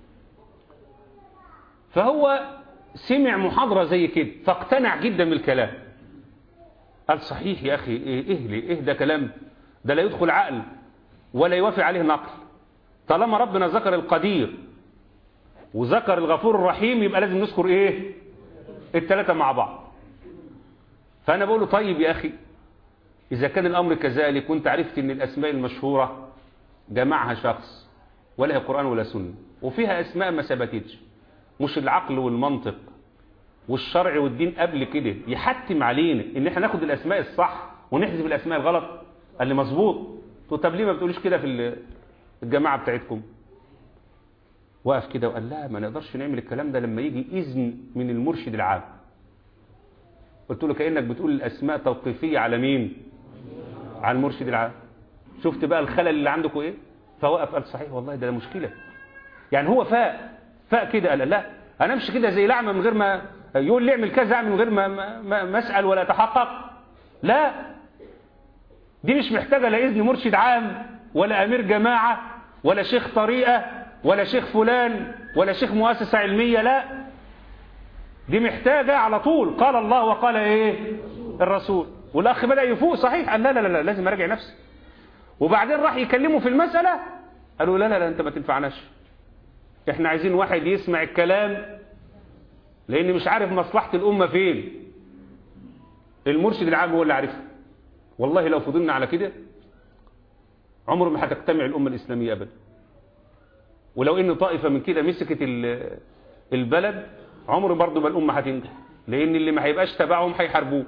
فهو سمع محاضرة زي كده فاقتنع جدا من الكلام قال صحيح يا أخي إيه, إيه, ليه إيه ده كلام ده لا يدخل عقل ولا يوافق عليه نقل طالما ربنا ذكر القدير وذكر الغفور الرحيم يبقى لازم نذكر إيه الثلاثة مع بعض فأنا بقول له طيب يا أخي إذا كان الأمر كذلك وانت عرفت أن الأسماء المشهورة جمعها شخص ولا هي قرآن ولا سنة وفيها أسماء ما ثبتتش مش العقل والمنطق والشرع والدين قبل كده يحتم علينا ان احنا ناخد الاسماء الصح ونحذف الاسماء الغلط قال لي مظبوط طب ليه ما بتقوليش كده في الجماعه بتاعتكم وقف كده وقال لا ما نقدرش نعمل الكلام ده لما يجي اذن من المرشد العام قلت له كانك بتقول الاسماء توقيفيه على مين على المرشد العام شفت بقى الخلل اللي عندكم ايه فوقف قال صحيح والله ده مشكله يعني هو فاق فاق كده قال لا انا امشي كده زي الاعمى من غير ما يقول لي اعمل كذا اعمل من غير ما, ما, ما اسال ولا اتحقق لا دي مش محتاجه لا اذن مرشد عام ولا امير جماعه ولا شيخ طريقه ولا شيخ فلان ولا شيخ مؤسسه علميه لا دي محتاجه على طول قال الله وقال ايه الرسول والاخ بدا يفوق صحيح قال لا لا لا لازم اراجع نفسي وبعدين راح يكلمه في المساله قالوا لا لا لا انت ما تنفعناش احنا عايزين واحد يسمع الكلام لأن مش عارف مصلحة الأمة فين المرشد العام هو اللي عارفها والله لو فضلنا على كده عمر ما هتجتمع الأمة الإسلامية أبدا ولو إن طائفة من كده مسكت البلد عمر برضه ما الأمة هتنجح لأن اللي ما هيبقاش تبعهم هيحاربوه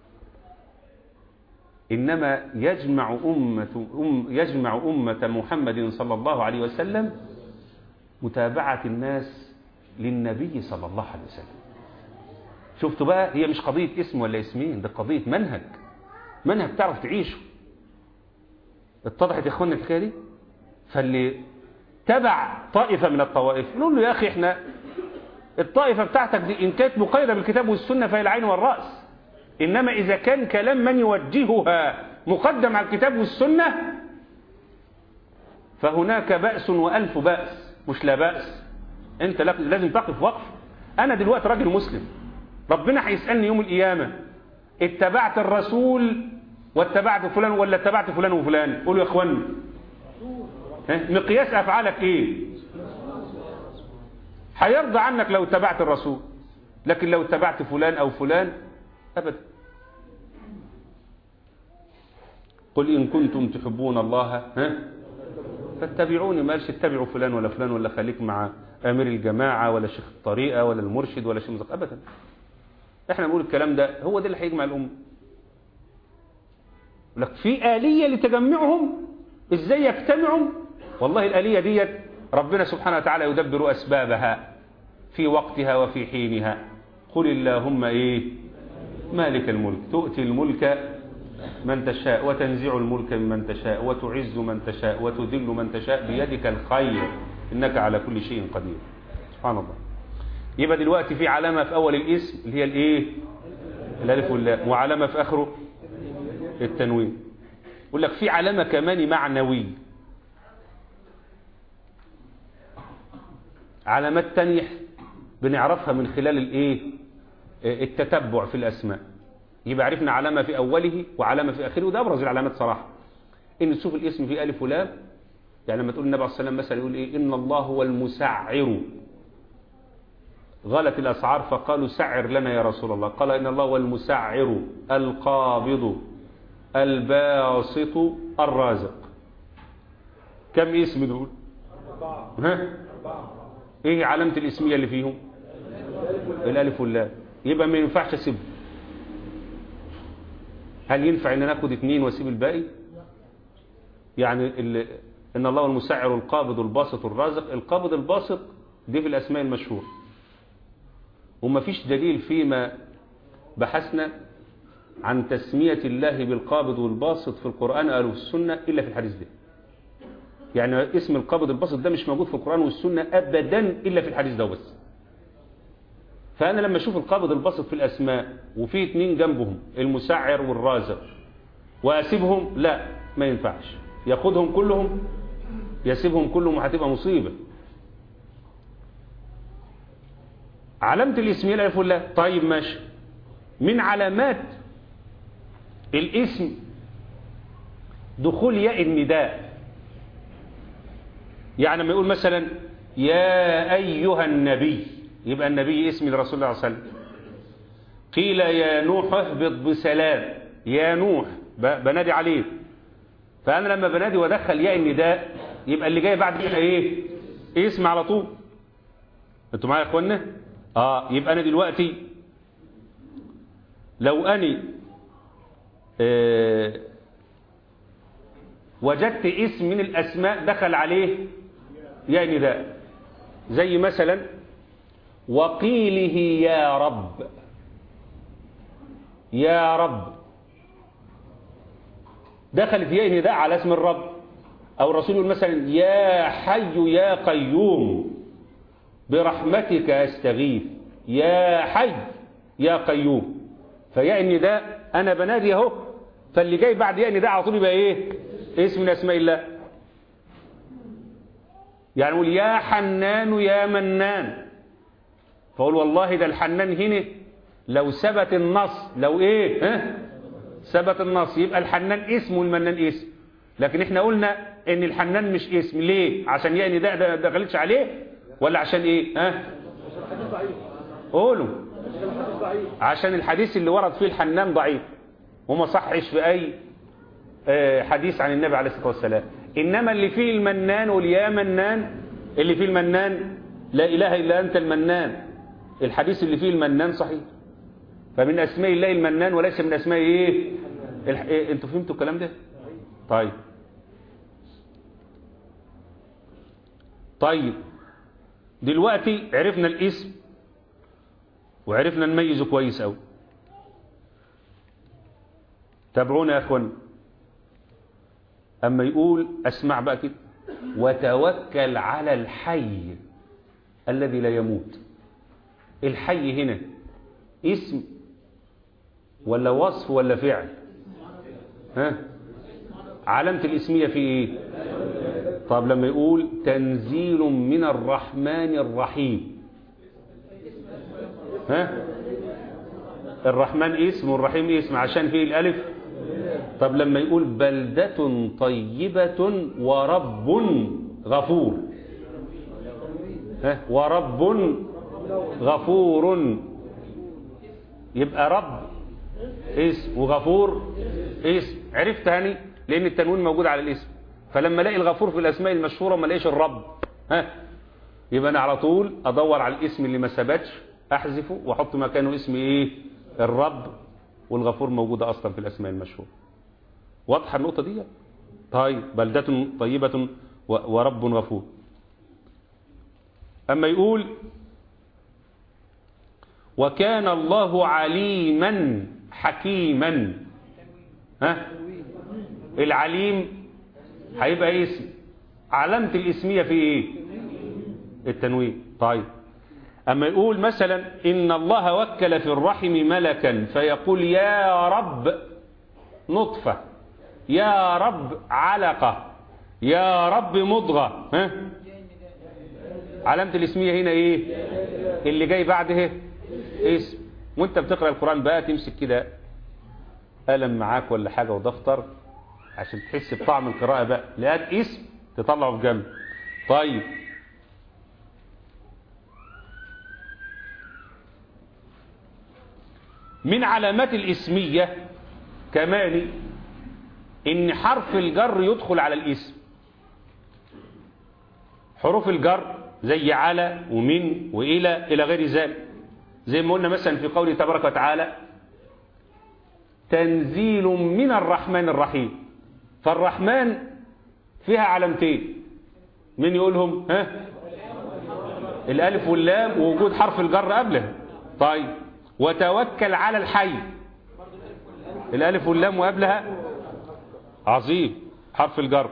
إنما يجمع أمة أم يجمع أمة محمد صلى الله عليه وسلم متابعة الناس للنبي صلى الله عليه وسلم شفتوا بقى هي مش قضية اسم ولا اسمين ده قضية منهج منهج تعرف تعيشه اتضحت يا اخوانا الحكايه دي فاللي تبع طائفة من الطوائف نقول له يا أخي احنا الطائفة بتاعتك دي إن كانت مقيدة بالكتاب والسنة فهي العين والرأس إنما إذا كان كلام من يوجهها مقدم على الكتاب والسنة فهناك بأس وألف بأس مش لا بأس أنت لازم تقف وقف أنا دلوقتي راجل مسلم ربنا هيسألني يوم القيامة اتبعت الرسول واتبعت فلان ولا اتبعت فلان وفلان قولوا يا اخواني مقياس أفعالك إيه هيرضى عنك لو اتبعت الرسول لكن لو اتبعت فلان أو فلان أبدا قل إن كنتم تحبون الله ها فاتبعوني ما قالش اتبعوا فلان ولا فلان ولا خليك مع أمير الجماعة ولا شيخ الطريقة ولا المرشد ولا شيخ مزق أبدا احنا نقول الكلام ده هو ده اللي هيجمع الأمة لك في آلية لتجمعهم ازاي يجتمعوا والله الآلية ديت ربنا سبحانه وتعالى يدبر أسبابها في وقتها وفي حينها قل اللهم إيه مالك الملك تؤتي الملك من تشاء وتنزع الملك ممن تشاء وتعز من تشاء وتذل من تشاء بيدك الخير إنك على كل شيء قدير سبحان الله يبقى دلوقتي في علامة في أول الاسم اللي هي الإيه الألف واللام وعلامة في آخره التنوين يقول لك في علامة كمان معنوية علامات تانية بنعرفها من خلال الايه التتبع في الاسماء يبقى عرفنا علامة في اوله وعلامة في اخره وده ابرز العلامات صراحة ان تشوف الاسم في الف ولام يعني لما تقول النبي عليه الصلاه والسلام مثلا يقول ايه ان الله هو المسعر غلت الاسعار فقالوا سعر لنا يا رسول الله قال ان الله هو المسعر القابض الباسط الرازق كم اسم دول ها ايه علامة الاسمية اللي فيهم الالف واللام يبقى ما ينفعش اسيبه هل ينفع ان انا اخد اتنين واسيب الباقي يعني ال... ان الله المسعر القابض الباسط الرازق القابض الباسط دي في الاسماء المشهور وما فيش دليل فيما بحثنا عن تسمية الله بالقابض والباسط في القرآن أو السنة إلا في الحديث ده يعني اسم القابض الباسط ده مش موجود في القرآن والسنة أبدا إلا في الحديث ده بس فأنا لما أشوف القابض الباسط في الأسماء وفي اتنين جنبهم المسعر والرازق وأسيبهم لا ما ينفعش ياخدهم كلهم يسيبهم كلهم وهتبقى مصيبة علامة الاسمية الألف والله طيب ماشي من علامات الاسم دخول ياء النداء يعني لما يقول مثلا يا أيها النبي يبقى النبي اسم لرسول الله صلى الله عليه وسلم قيل يا نوح اهبط بسلام يا نوح بنادي عليه فأنا لما بنادي وادخل ياء النداء يبقى اللي جاي بعد كده ايه اسم على طول انتوا معايا يا اخوانا اه يبقى انا دلوقتي لو اني آه وجدت اسم من الاسماء دخل عليه يا نداء زي مثلا وقيله يا رب يا رب دخلت يا نداء على اسم الرب او الرسول يقول مثلا يا حي يا قيوم برحمتك استغيث يا حي يا قيوم فيا النداء انا بنادي اهو فاللي جاي بعد يا النداء على طول يبقى ايه اسم من اسماء الله يعني نقول يا حنان يا منان فقول والله ده الحنان هنا لو ثبت النص لو ايه ها ثبت النص يبقى الحنان اسم والمنان اسم لكن احنا قلنا ان الحنان مش اسم ليه عشان يا نداء ده دخلتش عليه ولا عشان ايه ها قولوا عشان الحديث اللي ورد فيه الحنان ضعيف وما صحش في أي آه، حديث عن النبي عليه الصلاة والسلام إنما اللي فيه المنان واليا منان اللي فيه المنان لا إله إلا أنت المنان الحديث اللي فيه المنان صحيح فمن أسماء الله المنان وليس من أسماء إيه, الح... إيه؟ أنتوا فهمتوا الكلام ده طيب طيب دلوقتي عرفنا الاسم وعرفنا نميزه كويس أوي تابعونا يا أخوان أما يقول أسمع بقى كده وتوكل على الحي الذي لا يموت الحي هنا اسم ولا وصف ولا فعل ها علامة الاسمية في ايه طب لما يقول تنزيل من الرحمن الرحيم ها الرحمن اسم والرحيم اسم عشان فيه الالف طب لما يقول بلدة طيبة ورب غفور ها ورب غفور يبقى رب اسم وغفور اسم عرفت هاني لان التنوين موجود على الاسم فلما الاقي الغفور في الاسماء المشهوره ما الاقيش الرب ها يبقى انا على طول ادور على الاسم اللي ما ثبتش احذفه واحط مكانه اسم ايه الرب والغفور موجوده اصلا في الاسماء المشهوره واضحه النقطه دي طيب بلده طيبه ورب غفور اما يقول وكان الله عليما حكيما ها العليم هيبقى اسم علامة الاسمية في ايه التنوين طيب اما يقول مثلا ان الله وكل في الرحم ملكا فيقول يا رب نطفة يا رب علقة يا رب مضغة ها علامة الاسمية هنا ايه اللي جاي بعده اسم وانت بتقرأ القرآن بقى تمسك كده قلم معاك ولا حاجة ودفتر عشان تحس بطعم القراءة بقى لقيت اسم تطلعه في جنب طيب من علامات الاسمية كمان ان حرف الجر يدخل على الاسم حروف الجر زي على ومن وإلى إلى غير ذلك زي ما قلنا مثلا في قوله تبارك وتعالى تنزيل من الرحمن الرحيم فالرحمن فيها علامتين من يقولهم ها الالف واللام ووجود حرف الجر قبله طيب وتوكل على الحي الالف واللام وقبلها عظيم حرف الجر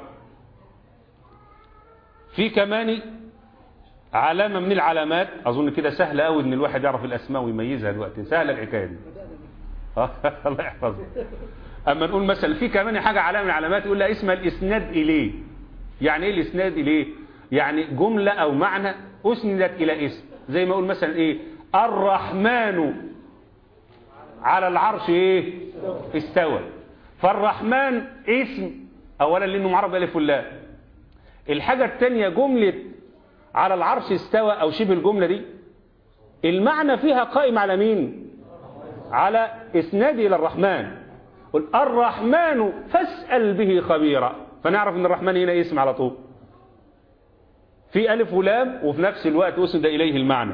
في كمان علامة من العلامات أظن كده سهلة قوي إن الواحد يعرف الأسماء ويميزها دلوقتي سهلة الحكاية دي الله يحفظها أما نقول مثلا في كمان حاجة علامة من العلامات يقول لها اسمها الإسناد إليه يعني إيه الإسناد إليه يعني جملة أو معنى أسندت إلى اسم زي ما أقول مثلا إيه الرحمن على العرش إيه استوى فالرحمن اسم أولا لأنه معرب ألف واللام الحاجة الثانية جملة على العرش استوى أو شبه الجملة دي المعنى فيها قائم على مين على إسناد إلى الرحمن قل الرحمن فاسأل به خبيرا فنعرف أن الرحمن هنا اسم على طول في ألف ولام وفي نفس الوقت أسند إليه المعنى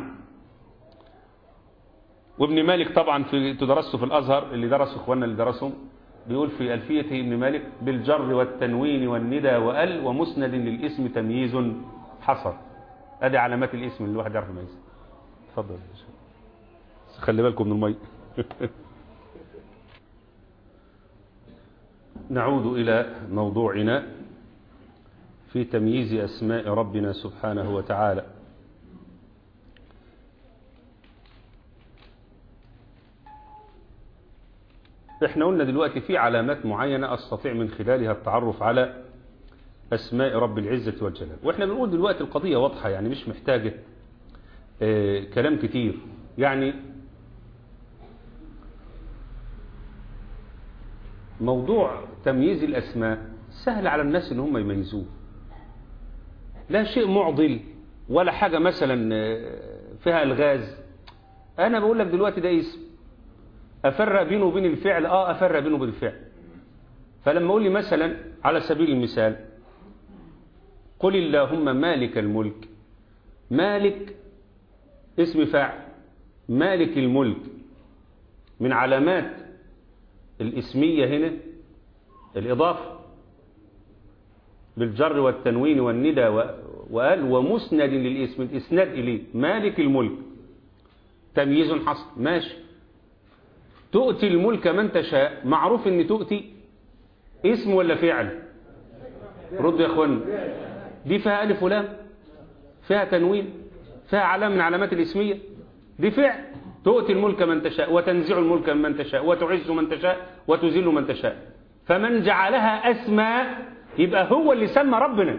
وابن مالك طبعا في تدرسه في الأزهر اللي درسوا إخواننا اللي درسهم بيقول في ألفيته ابن مالك بالجر والتنوين والندى وأل ومسند للاسم تمييز حصر ادي علامات الاسم اللي الواحد يعرف يميزها اتفضل خلي بالكم من المي نعود إلى موضوعنا في تمييز أسماء ربنا سبحانه وتعالى احنا قلنا دلوقتي في علامات معينة استطيع من خلالها التعرف على أسماء رب العزة والجلال وإحنا بنقول دلوقتي القضية واضحة يعني مش محتاجة آه كلام كتير يعني موضوع تمييز الأسماء سهل على الناس إن هم يميزوه لا شيء معضل ولا حاجة مثلا فيها الغاز انا بقول لك دلوقتي ده اسم افرق بينه وبين الفعل اه افرق بينه وبين الفعل فلما اقول لي مثلا على سبيل المثال قل اللهم مالك الملك مالك اسم فاعل مالك الملك من علامات الاسمية هنا الإضافة بالجر والتنوين والندى وقال ومسند للاسم الإسناد إليه مالك الملك تمييز حصل ماشي تؤتي الملك من تشاء معروف ان تؤتي اسم ولا فعل رد يا اخوانا دي فيها ألف ولام فيها تنوين فيها علامة من علامات الاسمية دي فعل تؤتي الملك من تشاء وتنزع الملك من تشاء وتعز من تشاء وتذل من تشاء فمن جعلها أسماء يبقى هو اللي سمى ربنا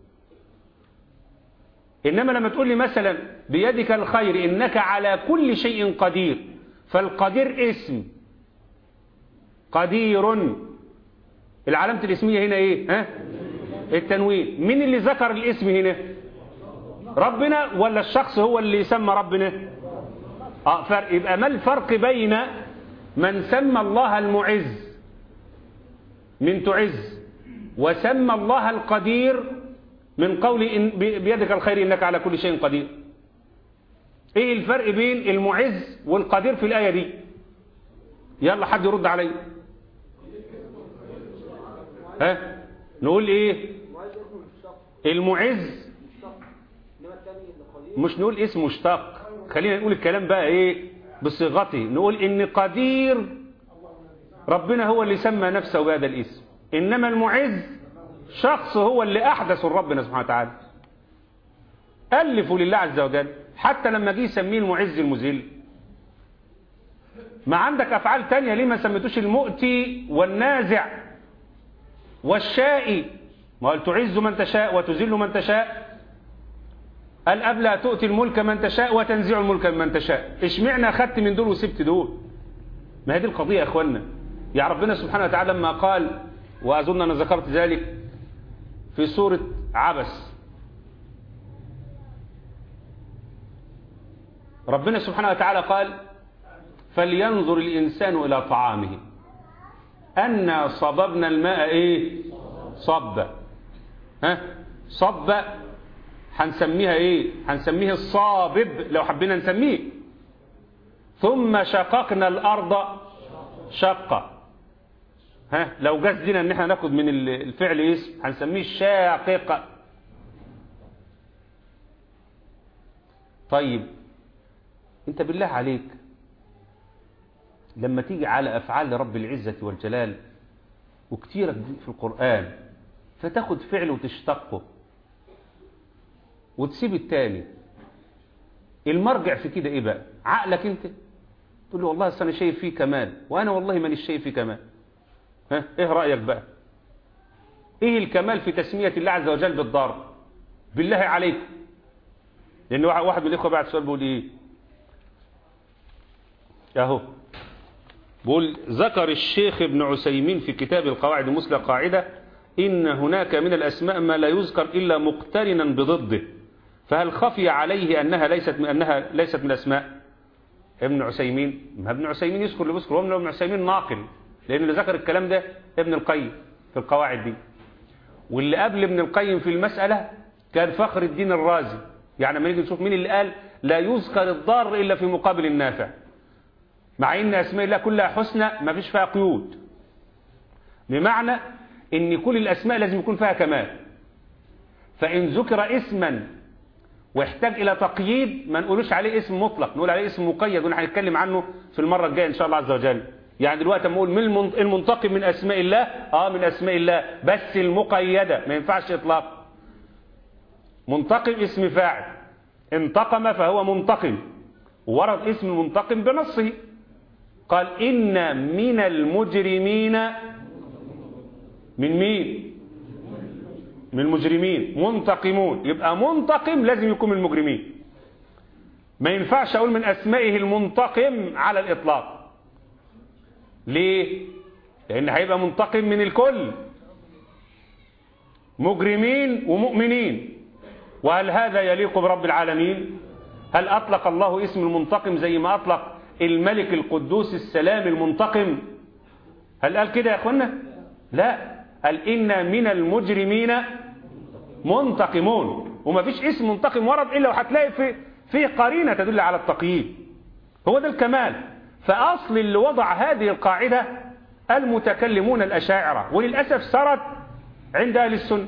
إنما لما تقول لي مثلا بيدك الخير إنك على كل شيء قدير فالقدير اسم قدير العلامة الاسمية هنا ايه ها التنوين مين اللي ذكر الاسم هنا ربنا ولا الشخص هو اللي سمى ربنا اه فرق يبقى ما الفرق بين من سمى الله المعز من تعز وسمى الله القدير من قول إن بيدك الخير إنك على كل شيء قدير ايه الفرق بين المعز والقدير في الآية دي يلا حد يرد علي ها نقول ايه المعز مش نقول اسم مشتق خلينا نقول الكلام بقى ايه بصيغته نقول ان قدير ربنا هو اللي سمى نفسه بهذا الاسم انما المعز شخص هو اللي احدث ربنا سبحانه وتعالى الفوا لله عز وجل حتى لما جه يسميه المعز المذل ما عندك افعال تانية ليه ما سميتوش المؤتي والنازع والشائي ما قال تعز من تشاء وتذل من تشاء قال أبلا تؤتي الملك من تشاء وتنزع الملك من تشاء اشمعنا أخذت من دول وسبت دول ما هي دي القضية يا أخوانا يا ربنا سبحانه وتعالى لما قال وأظن أنا ذكرت ذلك في سورة عبس ربنا سبحانه وتعالى قال فلينظر الإنسان إلى طعامه أنا صببنا الماء إيه صب ها صب هنسميها إيه هنسميه الصابب لو حبينا نسميه ثم شققنا الأرض شقة ها لو جاز لنا ان احنا ناخد من الفعل اسم هنسميه الشاقق طيب انت بالله عليك لما تيجي على افعال رب العزة والجلال وكتيرة في القرآن فتاخد فعل وتشتقه وتسيب التاني المرجع في كده ايه بقى عقلك انت تقول له والله انا شايف فيه كمال وانا والله مانيش شايف فيه كمال ها ايه رأيك بقى ايه الكمال في تسمية الله عز وجل بالضار بالله عليك لان واحد من الاخوة بعد سؤال بيقول ايه اهو بقول ذكر الشيخ ابن عسيمين في كتاب القواعد المسلة قاعدة إن هناك من الأسماء ما لا يذكر إلا مقترنا بضده فهل خفي عليه أنها ليست من أنها ليست من الأسماء ابن عسيمين ما ابن عسيمين يذكر اللي بيذكر هو ابن عسيمين ناقل لأن اللي ذكر الكلام ده ابن القيم في القواعد دي واللي قبل ابن القيم في المسألة كان فخر الدين الرازي يعني لما نيجي نشوف مين اللي قال لا يذكر الضار إلا في مقابل النافع مع ان اسماء الله كلها حسنى ما فيش فيها قيود بمعنى ان كل الاسماء لازم يكون فيها كمال فان ذكر اسما واحتاج الى تقييد ما نقولوش عليه اسم مطلق نقول عليه اسم مقيد ونحن هنتكلم عنه في المره الجايه ان شاء الله عز وجل يعني دلوقتي اما اقول من المنتقم من اسماء الله اه من اسماء الله بس المقيده ما ينفعش اطلاق منتقم اسم فاعل انتقم فهو منتقم ورد اسم المنتقم بنصه قال إن من المجرمين من مين من المجرمين منتقمون يبقى منتقم لازم يكون من المجرمين ما ينفعش أقول من أسمائه المنتقم على الإطلاق ليه لأن هيبقى منتقم من الكل مجرمين ومؤمنين وهل هذا يليق برب العالمين هل أطلق الله اسم المنتقم زي ما أطلق الملك القدوس السلام المنتقم هل قال كده يا أخوانا لا قال إن من المجرمين منتقمون وما فيش اسم منتقم ورد إلا وهتلاقي في في قرينة تدل على التقييد هو ده الكمال فأصل اللي وضع هذه القاعدة المتكلمون الأشاعرة وللأسف سرت عند أهل السنة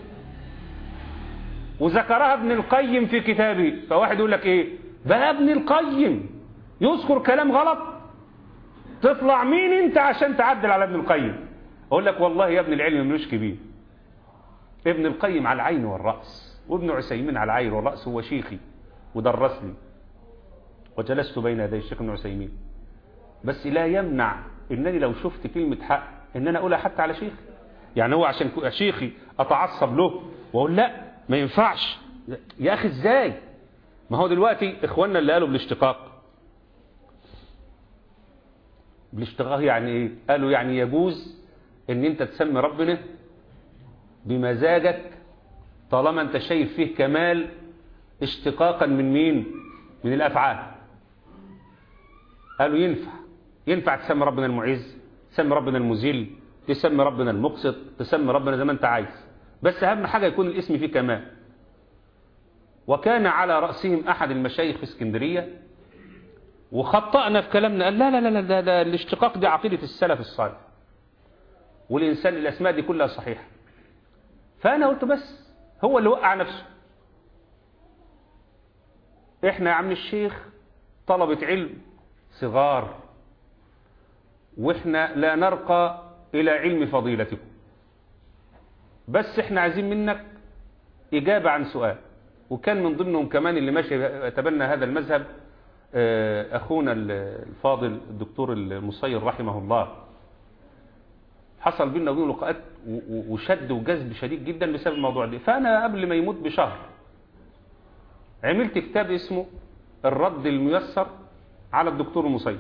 وذكرها ابن القيم في كتابه فواحد يقول لك ايه بقى ابن القيم يذكر كلام غلط تطلع مين انت عشان تعدل على ابن القيم اقول لك والله يا ابن العلم ملوش كبير ابن القيم على العين والرأس وابن عسيمين على العين والرأس هو شيخي ودرسني وجلست بين يدي الشيخ ابن عسيمين بس لا يمنع انني لو شفت كلمة حق ان انا اقولها حتى على شيخي يعني هو عشان شيخي اتعصب له واقول لا ما ينفعش يا اخي ازاي ما هو دلوقتي اخواننا اللي قالوا بالاشتقاق بالاشتقاق يعني ايه قالوا يعني يجوز ان انت تسمي ربنا بمزاجك طالما انت شايف فيه كمال اشتقاقا من مين من الافعال قالوا ينفع ينفع تسمي ربنا المعز تسمي ربنا المذل تسمي ربنا المقسط تسمي ربنا زي ما انت عايز بس اهم حاجة يكون الاسم فيه كمال وكان على رأسهم أحد المشايخ في اسكندرية وخطأنا في كلامنا قال لا لا لا ده, ده الاشتقاق دي عقيدة السلف الصالح والإنسان الأسماء دي كلها صحيحة فأنا قلت بس هو اللي وقع نفسه احنا يا عم الشيخ طلبة علم صغار واحنا لا نرقى إلى علم فضيلتكم بس احنا عايزين منك إجابة عن سؤال وكان من ضمنهم كمان اللي ماشي يتبنى هذا المذهب أخونا الفاضل الدكتور المصير رحمه الله حصل بيننا وبينه لقاءات وشد وجذب شديد جدا بسبب الموضوع ده فأنا قبل ما يموت بشهر عملت كتاب اسمه الرد الميسر على الدكتور المصير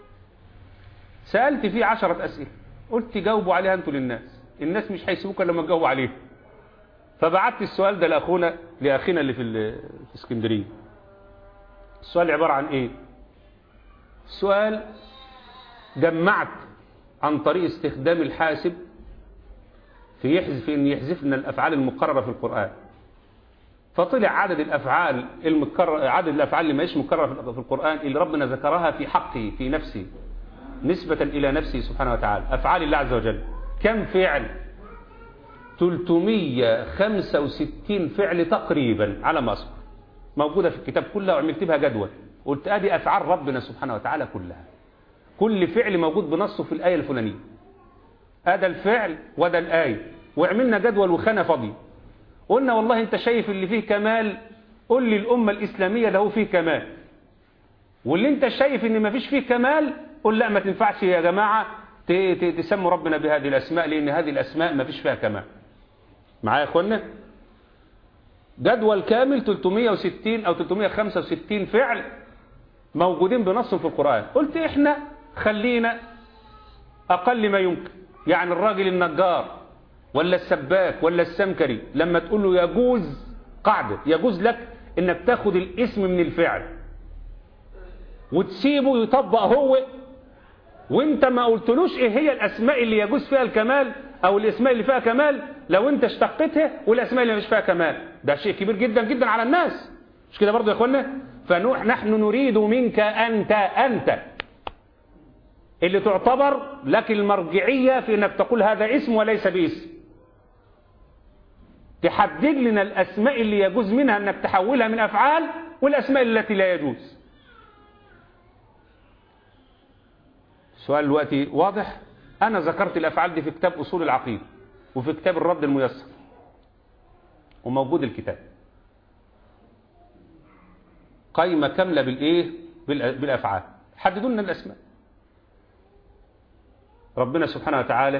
سألت فيه عشرة أسئلة قلت جاوبوا عليها أنتوا للناس الناس مش هيسيبوك لما تجاوبوا عليه فبعت السؤال ده لاخونا لاخينا اللي في في اسكندريه السؤال عباره عن ايه السؤال جمعت عن طريق استخدام الحاسب في يحذف ان يحذف لنا الافعال المقرره في القران فطلع عدد الافعال المكرر عدد الافعال اللي ماهيش مكرره في القران اللي ربنا ذكرها في حقه في نفسه نسبه الى نفسه سبحانه وتعالى افعال الله عز وجل كم فعل 365 فعل تقريبا على ما أذكر موجودة في الكتاب كلها وعملت بها جدول قلت ادي أفعال ربنا سبحانه وتعالى كلها كل فعل موجود بنصه في الآية الفلانية هذا الفعل وده الآية وعملنا جدول وخانة فاضية قلنا والله انت شايف اللي فيه كمال قل لي الأمة الإسلامية له فيه كمال واللي انت شايف ان ما فيش فيه كمال قل لا ما تنفعش يا جماعة تسموا ربنا بهذه الأسماء لأن هذه الأسماء ما فيش فيها كمال معايا يا اخوانا جدول كامل 360 أو 365 فعل موجودين بنص في القرآن قلت احنا خلينا أقل ما يمكن يعني الراجل النجار ولا السباك ولا السمكري لما تقول له يجوز قاعدة يجوز لك انك تاخد الاسم من الفعل وتسيبه يطبق هو وانت ما قلتلوش ايه هي الاسماء اللي يجوز فيها الكمال او الاسماء اللي فيها كمال لو انت اشتقتها والاسماء اللي مش فيها كمال ده شيء كبير جدا جدا على الناس مش كده برضه يا اخوانا فنحن نريد منك انت انت اللي تعتبر لك المرجعية في انك تقول هذا اسم وليس باسم تحدد لنا الاسماء اللي يجوز منها انك تحولها من افعال والاسماء التي لا يجوز سؤال دلوقتي واضح أنا ذكرت الأفعال دي في كتاب أصول العقيدة وفي كتاب الرد الميسر وموجود الكتاب قائمة كاملة بالإيه بالأفعال حددوا لنا الأسماء ربنا سبحانه وتعالى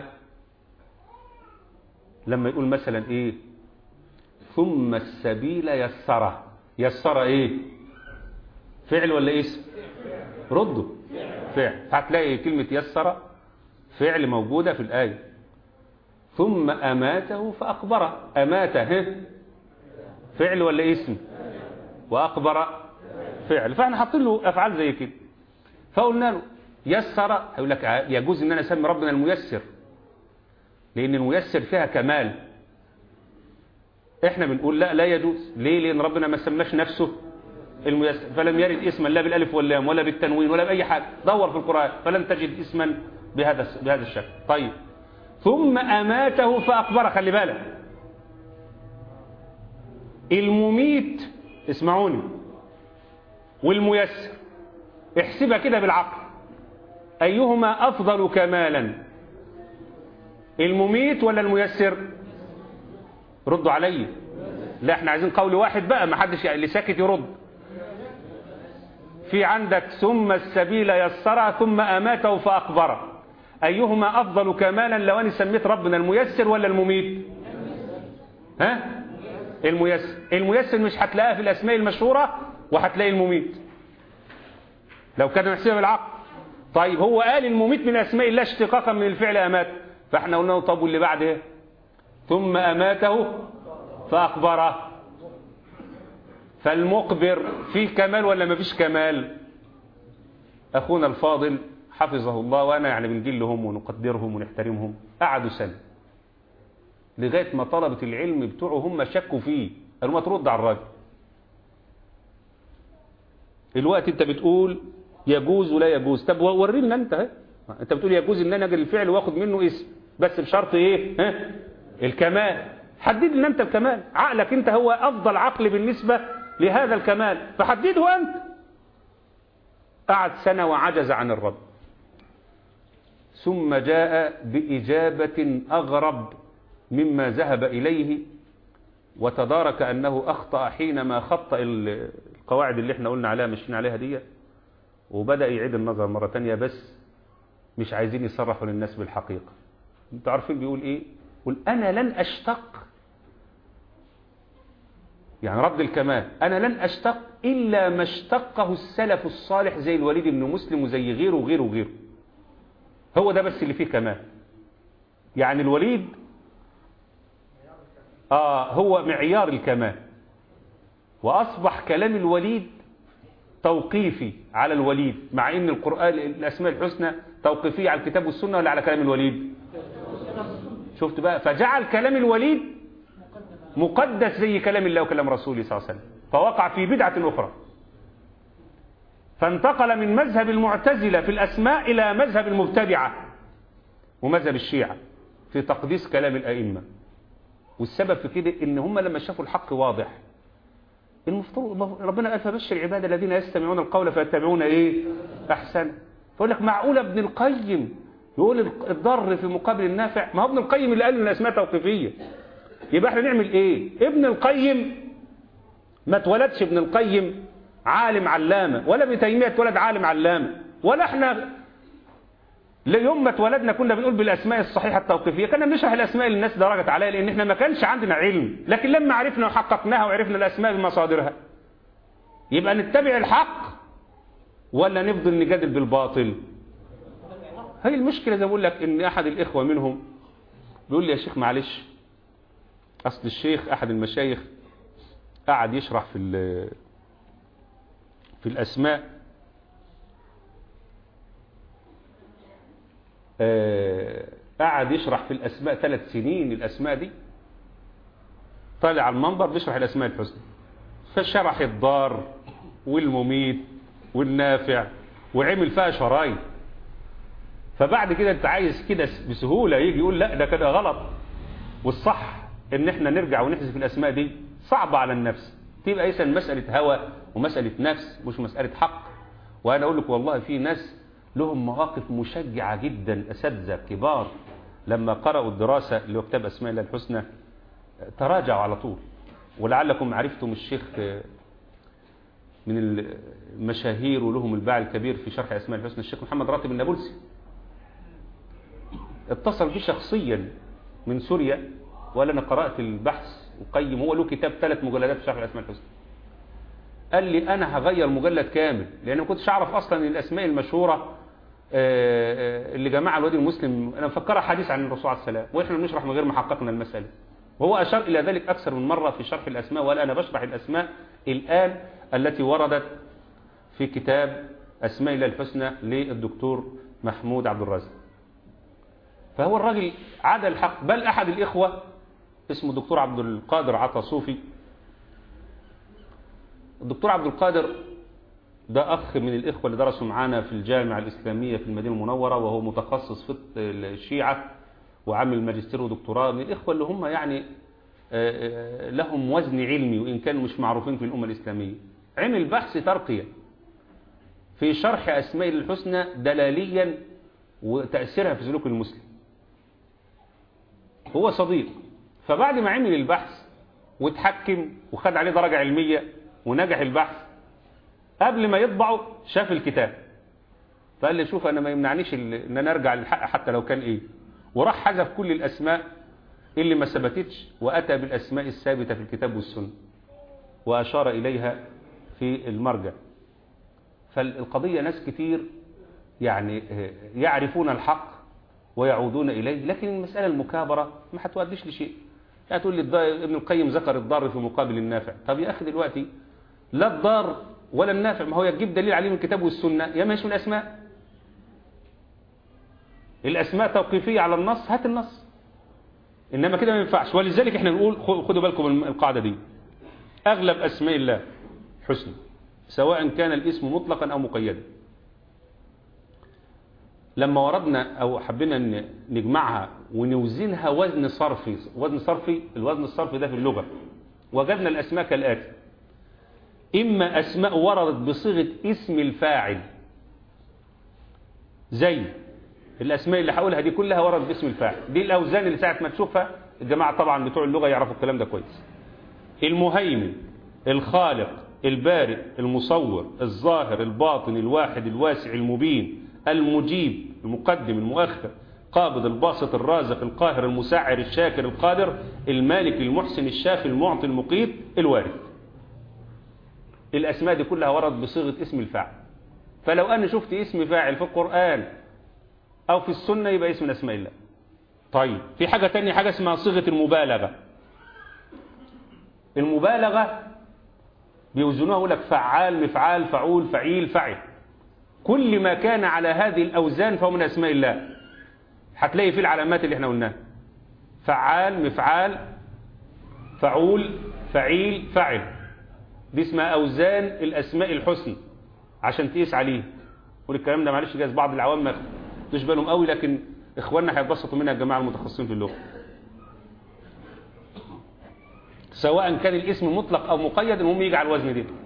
لما يقول مثلا إيه ثم السبيل يسره يسر إيه فعل ولا اسم ردوا فعل هتلاقي كلمة يسر فعل موجودة في الآية ثم أماته فأقبره أماته فعل ولا اسم وأقبر فعل فاحنا حاطين له افعال زي كده فقلنا له يسر هيقول لك يجوز ان انا اسمي ربنا الميسر لان الميسر فيها كمال احنا بنقول لا لا يجوز ليه لان ربنا ما سماش نفسه الميسر فلم يرد اسما لا بالالف واللام ولا بالتنوين ولا باي حاجه دور في القران فلن تجد اسما بهذا بهذا الشكل طيب ثم اماته فاقبره خلي بالك المميت اسمعوني والميسر احسبها كده بالعقل ايهما افضل كمالا المميت ولا الميسر ردوا علي لا احنا عايزين قول واحد بقى ما حدش اللي ساكت يرد في عندك ثم السبيل يسرها ثم اماته فاقبره ايهما افضل كمالا لو اني سميت ربنا الميسر ولا المميت ها الميسر الميسر مش هتلاقيها في الاسماء المشهوره وهتلاقي المميت لو كان نحسبها بالعقل طيب هو قال المميت من اسماء الله اشتقاقا من الفعل امات فاحنا قلنا له طب واللي بعده ثم اماته فاقبره فالمقبر فيه كمال ولا ما فيش كمال اخونا الفاضل حفظه الله وانا يعني بنجلهم ونقدرهم ونحترمهم قعدوا سنه لغايه ما طلبه العلم بتوعه هم شكوا فيه قالوا ما ترد على الراجل الوقت انت بتقول يجوز ولا يجوز طب وري لنا انت ها انت بتقول يجوز ان انا اجي الفعل واخد منه اسم بس بشرط ايه ها الكمال حدد لنا انت الكمال عقلك انت هو افضل عقل بالنسبه لهذا الكمال فحدده انت قعد سنه وعجز عن الرد ثم جاء باجابه اغرب مما ذهب اليه وتدارك انه اخطا حينما خطا القواعد اللي احنا قلنا عليها مشينا عليها دي وبدأ يعيد النظر مرة تانية بس مش عايزين يصرحوا للناس بالحقيقة انتوا عارفين بيقول ايه قل انا لن اشتق يعني رد الكمال انا لن اشتق الا ما اشتقه السلف الصالح زي الوليد بن مسلم وزي غيره وغيره وغيره هو ده بس اللي فيه كمال يعني الوليد اه هو معيار الكمال واصبح كلام الوليد توقيفي على الوليد مع ان القرآن الاسماء الحسنى توقيفية على الكتاب والسنة ولا على كلام الوليد شفت بقى فجعل كلام الوليد مقدس زي كلام الله وكلام رسوله صلى الله عليه وسلم فوقع في بدعة أخرى فانتقل من مذهب المعتزلة في الأسماء إلى مذهب المبتدعة ومذهب الشيعة في تقديس كلام الأئمة والسبب في كده إن هم لما شافوا الحق واضح المفترض ربنا قال فبشر العباد الذين يستمعون القول فيتبعون ايه احسن فيقول لك معقوله ابن القيم يقول الضر في مقابل النافع ما هو ابن القيم اللي قال ان الاسماء توقيفيه يبقى احنا نعمل ايه ابن القيم ما اتولدش ابن القيم عالم علامه ولا ابن تيميه اتولد عالم علامه ولا احنا يوم ما اتولدنا كنا بنقول بالاسماء الصحيحه التوقيفيه كنا بنشرح الاسماء اللي الناس درجت عليها لان احنا ما كانش عندنا علم لكن لما عرفنا وحققناها وعرفنا الاسماء بمصادرها يبقى نتبع الحق ولا نفضل نجادل بالباطل هي المشكله زي ما بقول لك ان احد الاخوه منهم بيقول لي يا شيخ معلش اصل الشيخ احد المشايخ قعد يشرح في في الاسماء قعد يشرح في الأسماء ثلاث سنين الأسماء دي طالع على المنبر بيشرح الأسماء الحسنى فشرح الضار والمميت والنافع وعمل فيها شرايط فبعد كده انت عايز كده بسهولة يجي يقول لا ده كده غلط والصح ان احنا نرجع ونحذف الأسماء دي صعبة على النفس تبقى اذا مسألة هوى ومسألة نفس مش مسألة حق وأنا أقول لك والله في ناس لهم مواقف مشجعة جدا أساتذة كبار لما قرأوا الدراسة اللي هو كتاب أسماء الله الحسنى تراجعوا على طول ولعلكم عرفتم الشيخ من المشاهير ولهم الباع الكبير في شرح أسماء الحسنى الشيخ محمد راتب النابلسي اتصل بي شخصيا من سوريا وقال أنا قرأت البحث وقيم هو له كتاب ثلاث مجلدات في شرح الأسماء الحسنى قال لي أنا هغير مجلد كامل لأن ما كنتش أعرف أصلا أن الأسماء المشهورة اللي جماعة الوادي المسلم أنا مفكرها حديث عن الرسول عليه السلام وإحنا بنشرح من غير ما حققنا المسألة وهو أشار إلى ذلك أكثر من مرة في شرح الأسماء وقال أنا بشرح الأسماء الآن التي وردت في كتاب أسماء الله الحسنى للدكتور محمود عبد الرازق فهو الراجل عاد الحق بل أحد الإخوة اسمه الدكتور عبد القادر عطا صوفي الدكتور عبد القادر ده أخ من الإخوة اللي درسوا معانا في الجامعة الإسلامية في المدينة المنورة وهو متخصص في الشيعة وعامل ماجستير ودكتوراه من الإخوة اللي هم يعني لهم وزن علمي وإن كانوا مش معروفين في الأمة الإسلامية عمل بحث ترقية في شرح أسماء الحسنى دلاليا وتأثيرها في سلوك المسلم هو صديق فبعد ما عمل البحث وتحكم وخد عليه درجة علمية ونجح البحث قبل ما يطبعه شاف الكتاب فقال لي شوف أنا ما يمنعنيش إن أنا أرجع للحق حتى لو كان إيه وراح حذف كل الأسماء اللي ما ثبتتش وأتى بالأسماء الثابتة في الكتاب والسنة وأشار إليها في المرجع فالقضية ناس كتير يعني يعرفون الحق ويعودون إليه لكن المسألة المكابرة ما هتؤديش لشيء يعني تقول لي ابن القيم ذكر الضار في مقابل النافع طب يا أخي دلوقتي لا الضار ولا النافع ما هو يجيب دليل عليه من الكتاب والسنة يا ماشي من الأسماء الأسماء توقيفية على النص هات النص إنما كده ما ينفعش ولذلك احنا نقول خدوا بالكم القاعدة دي أغلب أسماء الله حسن سواء كان الاسم مطلقا أو مقيدا لما وردنا أو حبينا نجمعها ونوزنها وزن صرفي وزن صرفي الوزن الصرفي ده في اللغة وجدنا الأسماء كالآتي إما أسماء وردت بصيغة اسم الفاعل زي الأسماء اللي هقولها دي كلها وردت باسم الفاعل دي الأوزان اللي ساعة ما تشوفها الجماعة طبعا بتوع اللغة يعرفوا الكلام ده كويس المهيمن الخالق البارئ المصور الظاهر الباطن الواحد الواسع المبين المجيب المقدم المؤخر قابض الباسط الرازق القاهر المسعر الشاكر القادر المالك المحسن الشافي المعطي المقيت الوارث الأسماء دي كلها ورد بصيغة اسم الفاعل فلو أنا شفت اسم فاعل في القرآن أو في السنة يبقى اسم من أسماء الله طيب في حاجة تانية حاجة اسمها صيغة المبالغة المبالغة بيوزنوها يقول لك فعال مفعال فعول فعيل فعل كل ما كان على هذه الأوزان فهو من أسماء الله هتلاقي فيه العلامات اللي احنا قلناها فعال مفعال فعول فعيل فعل دي اسمها أوزان الأسماء الحسن عشان تقيس عليه والكلام ده معلش جايز بعض العوام ما ياخدوش بالهم قوي لكن اخواننا هيتبسطوا منها الجماعه المتخصصين في اللغه سواء كان الاسم مطلق او مقيد المهم يجي على الوزن ده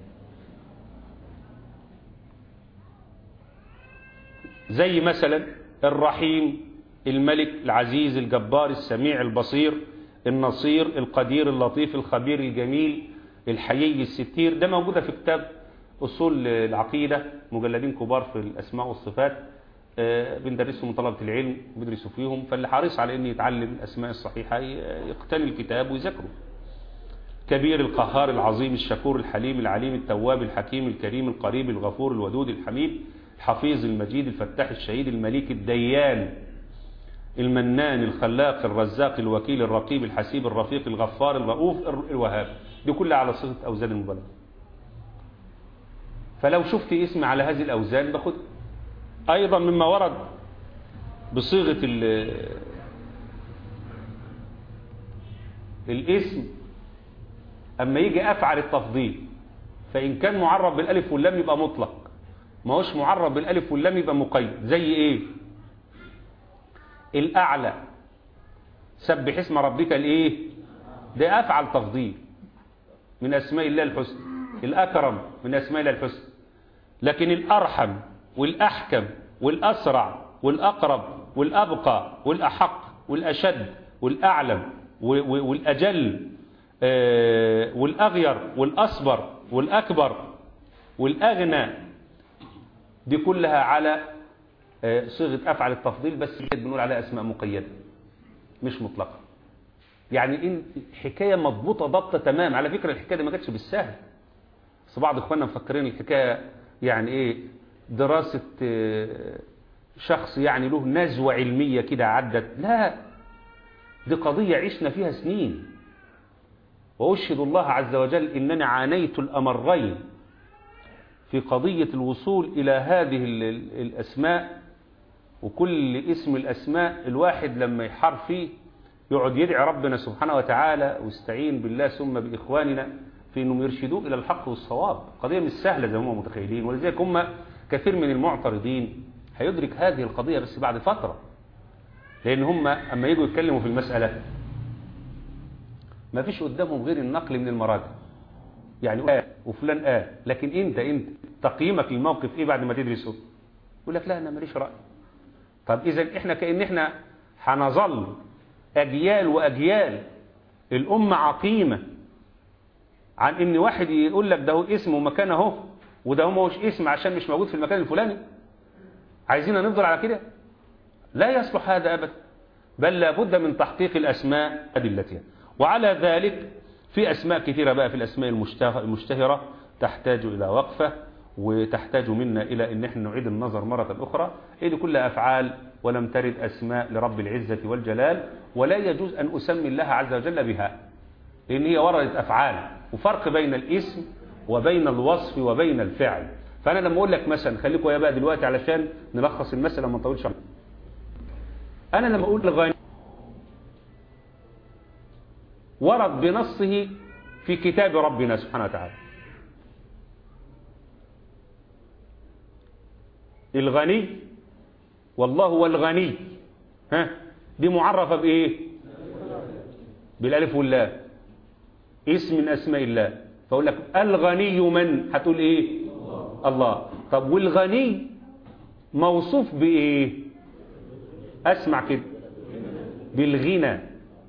زي مثلا الرحيم الملك العزيز الجبار السميع البصير النصير القدير اللطيف الخبير الجميل الحيي الستير ده موجودة في كتاب أصول العقيدة مجلدين كبار في الأسماء والصفات بندرسهم طلبة العلم بيدرسوا فيهم فاللي حريص على أن يتعلم الأسماء الصحيحة يقتني الكتاب ويذاكره كبير القهار العظيم الشكور الحليم العليم التواب الحكيم الكريم القريب الغفور الودود الحميد الحفيظ المجيد الفتاح الشهيد المليك الديان المنان الخلاق الرزاق الوكيل الرقيب الحسيب الرفيق الغفار الرؤوف الوهاب دي كلها على صيغه أوزان المبالغة فلو شفت اسم على هذه الأوزان باخد أيضا مما ورد بصيغة الاسم أما يجي أفعل التفضيل فإن كان معرب بالألف واللام يبقى مطلق ما هوش معرب بالألف واللام يبقى مقيد زي إيه الأعلى سبح اسم ربك الإيه ده أفعل تفضيل من أسماء الله الحسنى الأكرم من أسماء الله الحسنى لكن الأرحم والأحكم والأسرع والأقرب والأبقى والأحق والأشد والأعلم والأجل والأغير والأصبر والأكبر والأغنى دي كلها على صيغة أفعل التفضيل بس بنقول عليها أسماء مقيدة مش مطلقة يعني إن حكاية مضبوطة ضبطة تمام على فكرة الحكاية دي ما جاتش بالسهل بس بعض إخواننا مفكرين الحكاية يعني إيه دراسة شخص يعني له نزوة علمية كده عدت لا دي قضية عشنا فيها سنين وأشهد الله عز وجل إنني عانيت الأمرين في قضية الوصول إلى هذه الأسماء وكل اسم الأسماء الواحد لما يحار فيه يقعد يدعي ربنا سبحانه وتعالى ويستعين بالله ثم بإخواننا في أنهم يرشدوه إلى الحق والصواب قضية مش سهلة زي ما هم متخيلين ولذلك هم كثير من المعترضين هيدرك هذه القضية بس بعد فترة لأن هم أما يجوا يتكلموا في المسألة ما فيش قدامهم غير النقل من المراجع يعني آه وفلان آه لكن أنت أنت تقييمك للموقف إيه بعد ما تدرسه يقول لك لا أنا ماليش رأي طب إذا إحنا كأن إحنا هنظل أجيال وأجيال الأمة عقيمة عن إن واحد يقول لك ده هو اسم ومكان أهو وده هو مش اسم عشان مش موجود في المكان الفلاني عايزين نفضل على كده لا يصلح هذا أبدا بل لابد من تحقيق الأسماء أدلتها وعلى ذلك في أسماء كثيرة بقى في الأسماء المشتهرة تحتاج إلى وقفة وتحتاج منا إلى أن احنا نعيد النظر مرة أخرى هذه كلها أفعال ولم ترد أسماء لرب العزة والجلال ولا يجوز أن أسمي الله عز وجل بها لأن هي وردت أفعال وفرق بين الاسم وبين الوصف وبين الفعل فأنا لما أقول لك مثلا خليكم يا بقى دلوقتي علشان نلخص المسألة ما نطولش أنا لما أقول الغني ورد بنصه في كتاب ربنا سبحانه وتعالى الغني والله هو الغني ها دي معرفة بإيه بالالف واللام اسم من أسماء الله فأقول لك الغني من هتقول إيه الله طب والغني موصوف بإيه أسمع كده بالغنى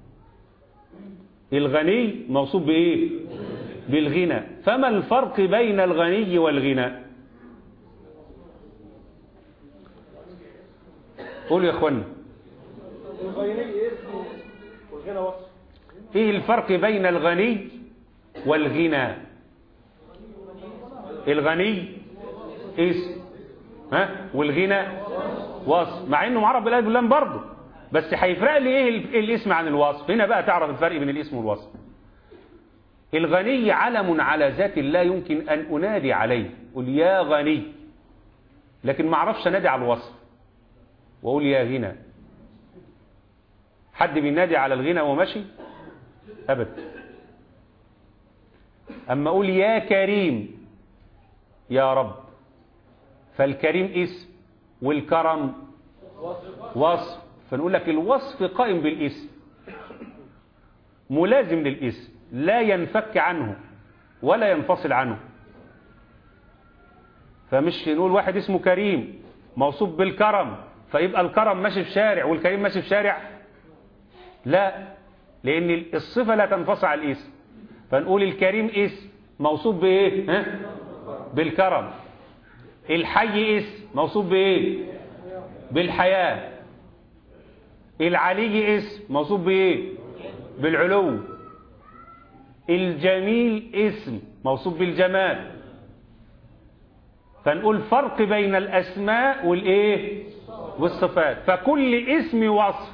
الغني موصوف بإيه بالغنى فما الفرق بين الغني والغنى قولوا يا اخوانا الغني اسم والغنى وصف ايه الفرق بين الغني والغنى الغني اسم ها والغنى وصف مع انه معرف بالالف واللام برضه بس هيفرق لي ايه ال- الاسم عن الوصف هنا بقى تعرف الفرق بين الاسم والوصف الغني علم على ذات لا يمكن ان انادي عليه قل يا غني لكن ما اعرفش انادي على الوصف واقول يا غنى حد بينادي على الغنى وهو ماشي ابدا اما اقول يا كريم يا رب فالكريم اسم والكرم وصف فنقول لك الوصف قائم بالاسم ملازم للاسم لا ينفك عنه ولا ينفصل عنه فمش نقول واحد اسمه كريم موصوف بالكرم فيبقى الكرم ماشي في شارع والكريم ماشي في شارع لا لان الصفة لا تنفصل عن الاسم فنقول الكريم اسم موصوف بايه ها؟ بالكرم الحي اسم موصوف بايه بالحياة العلي اسم موصوف بايه بالعلو الجميل اسم موصوف بالجمال فنقول فرق بين الاسماء والايه والصفات فكل اسم وصف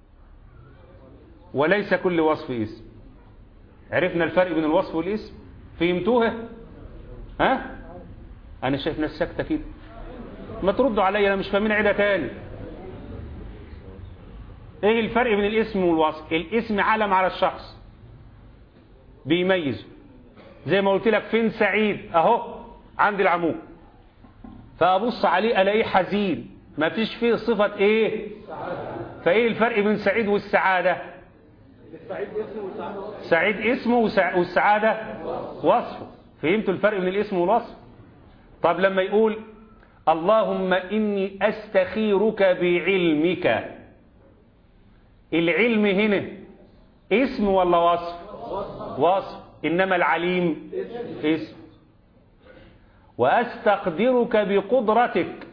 وليس كل وصف اسم عرفنا الفرق بين الوصف والاسم فهمتوها ها انا شايف ناس ساكته كده ما تردوا عليا انا مش فاهمين عيدها تاني ايه الفرق بين الاسم والوصف الاسم علم على الشخص بيميزه زي ما قلت لك فين سعيد اهو عند العمود فابص عليه الاقيه حزين ما فيش فيه صفة ايه فايه الفرق بين سعيد والسعادة السعيد اسم والسعادة وصف سعيد اسمه وسع- والسعادة وصفه فهمتوا الفرق بين الاسم والوصف طب لما يقول اللهم إني أستخيرك بعلمك العلم هنا اسم ولا وصف وصف إنما العليم اسم وأستقدرك بقدرتك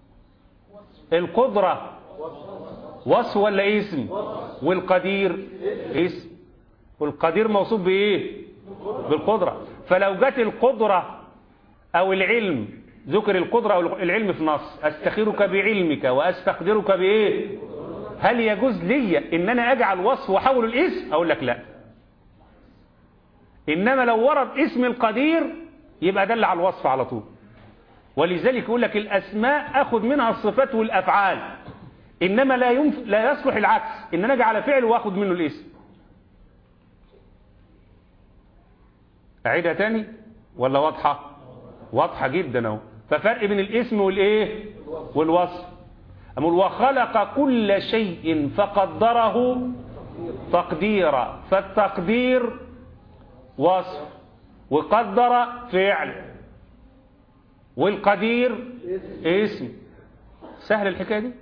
القدرة وصف ولا اسم والقدير اسم والقدير موصوف بإيه بالقدرة فلو جت القدرة أو العلم ذكر القدرة أو العلم في نص أستخيرك بعلمك وأستقدرك بإيه هل يجوز لي إن أنا أجعل وصف وأحول الاسم أقول لك لا إنما لو ورد اسم القدير يبقى دل على الوصف على طول ولذلك يقول لك الأسماء أخذ منها الصفات والأفعال إنما لا, ينف... لا يصلح العكس إن أنا أجي على فعل وأخذ منه الاسم أعيدها تاني ولا واضحة واضحة جدا اهو ففرق بين الاسم والإيه والوصف أقول وخلق كل شيء فقدره تقديرا فالتقدير وصف وقدر فعل والقدير اسم سهل الحكاية دي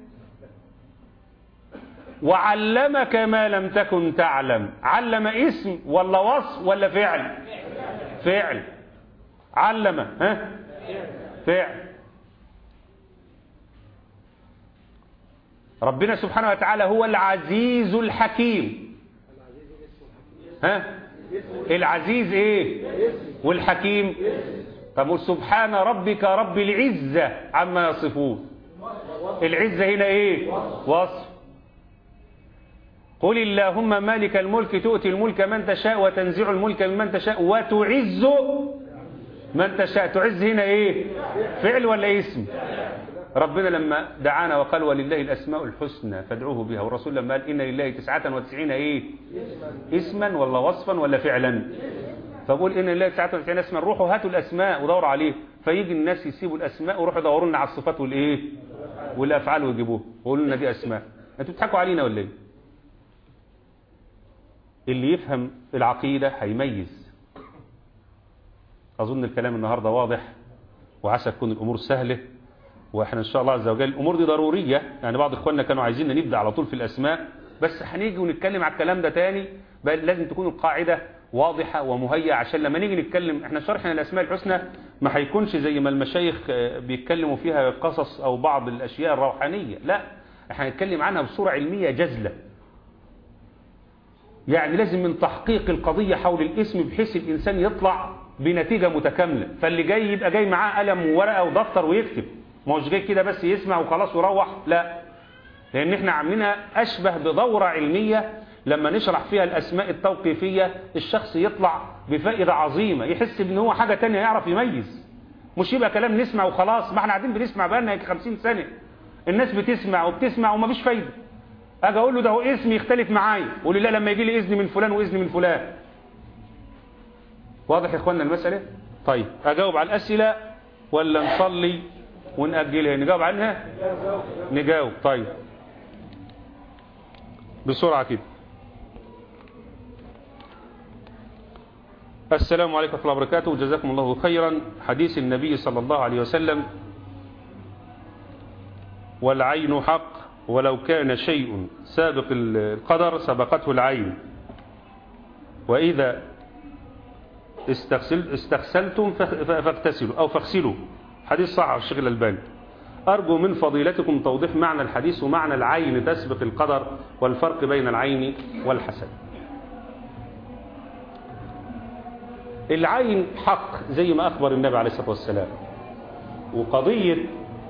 وعلمك ما لم تكن تعلم علم اسم ولا وصف ولا فعل فعل علم ها فعل ربنا سبحانه وتعالى هو العزيز الحكيم ها العزيز ايه والحكيم طب سبحان ربك رب العزة عما يصفون العزة هنا ايه وصف قل اللهم مالك الملك تؤتي الملك من تشاء وتنزع الملك ممن تشاء وتعز من تشاء تعز هنا ايه فعل ولا اسم ربنا لما دعانا وقال ولله الأسماء الحسنى فادعوه بها والرسول لما قال إن لله تسعة وتسعين إيه اسما ولا وصفا ولا فعلا فبقول إن لله تسعة وتسعين اسما روحوا هاتوا الأسماء ودوروا عليه فيجي الناس يسيبوا الأسماء ويروحوا يدوروا لنا على الصفات والإيه والأفعال ويجيبوها ويقولوا لنا دي أسماء أنتوا بتضحكوا علينا ولا إيه اللي يفهم العقيدة هيميز أظن الكلام النهاردة واضح وعسى تكون الأمور سهلة واحنا ان شاء الله عز وجل الامور دي ضروريه يعني بعض اخواننا كانوا عايزين نبدا على طول في الاسماء بس هنيجي ونتكلم على الكلام ده تاني بل لازم تكون القاعده واضحه ومهيئه عشان لما نيجي نتكلم احنا شرحنا الاسماء الحسنى ما هيكونش زي ما المشايخ بيتكلموا فيها قصص او بعض الاشياء الروحانيه لا احنا هنتكلم عنها بصوره علميه جزله يعني لازم من تحقيق القضيه حول الاسم بحيث الانسان يطلع بنتيجه متكامله فاللي جاي يبقى جاي معاه قلم وورقه ودفتر ويكتب ما هوش جاي كده بس يسمع وخلاص ويروح لا لان احنا عاملينها اشبه بدورة علمية لما نشرح فيها الاسماء التوقيفية الشخص يطلع بفائدة عظيمة يحس ان هو حاجة تانية يعرف يميز مش يبقى كلام نسمع وخلاص ما احنا قاعدين بنسمع بقالنا 50 سنة الناس بتسمع وبتسمع وما فيش فايدة اجي اقول له ده هو اسم يختلف معايا يقول لي لا لما يجي لي اذن من فلان واذن من فلان واضح يا اخوانا المسألة طيب اجاوب على الاسئلة ولا نصلي ونأجلها نجاوب عنها نجاوب طيب بسرعة كده السلام عليكم ورحمة الله وبركاته جزاكم الله خيرا حديث النبي صلى الله عليه وسلم والعين حق ولو كان شيء سابق القدر سبقته العين وإذا استغسل استغسلتم فاغتسلوا أو فاغسلوا حديث صحيح الشيخ الألباني أرجو من فضيلتكم توضيح معنى الحديث ومعنى العين تسبق القدر والفرق بين العين والحسد العين حق زي ما أخبر النبي عليه الصلاة والسلام وقضية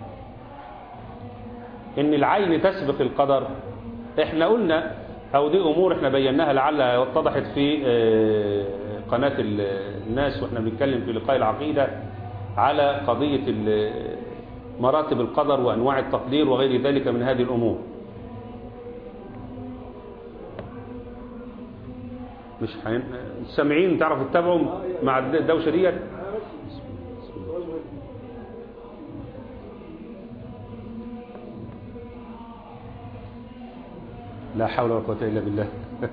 ان العين تسبق القدر احنا قلنا او دي امور احنا بيناها لعلها اتضحت في قناة الناس واحنا بنتكلم في لقاء العقيدة على قضية مراتب القدر وأنواع التقدير وغير ذلك من هذه الأمور مش حين... سامعين تعرفوا تتابعوا مع الدوشة ديت لا حول ولا قوة إلا بالله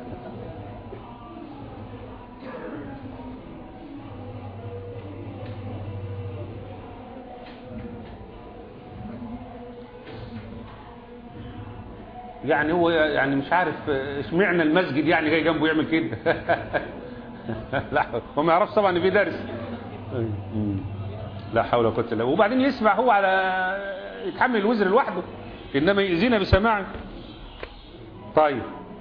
يعني هو يعني مش عارف اشمعنى المسجد يعني جاي جنبه يعمل كده لا هو ما يعرفش طبعا ان في درس لا حول ولا قوه الا بالله وبعدين يسمع هو على يتحمل الوزر لوحده انما يأذينا بسماعه طيب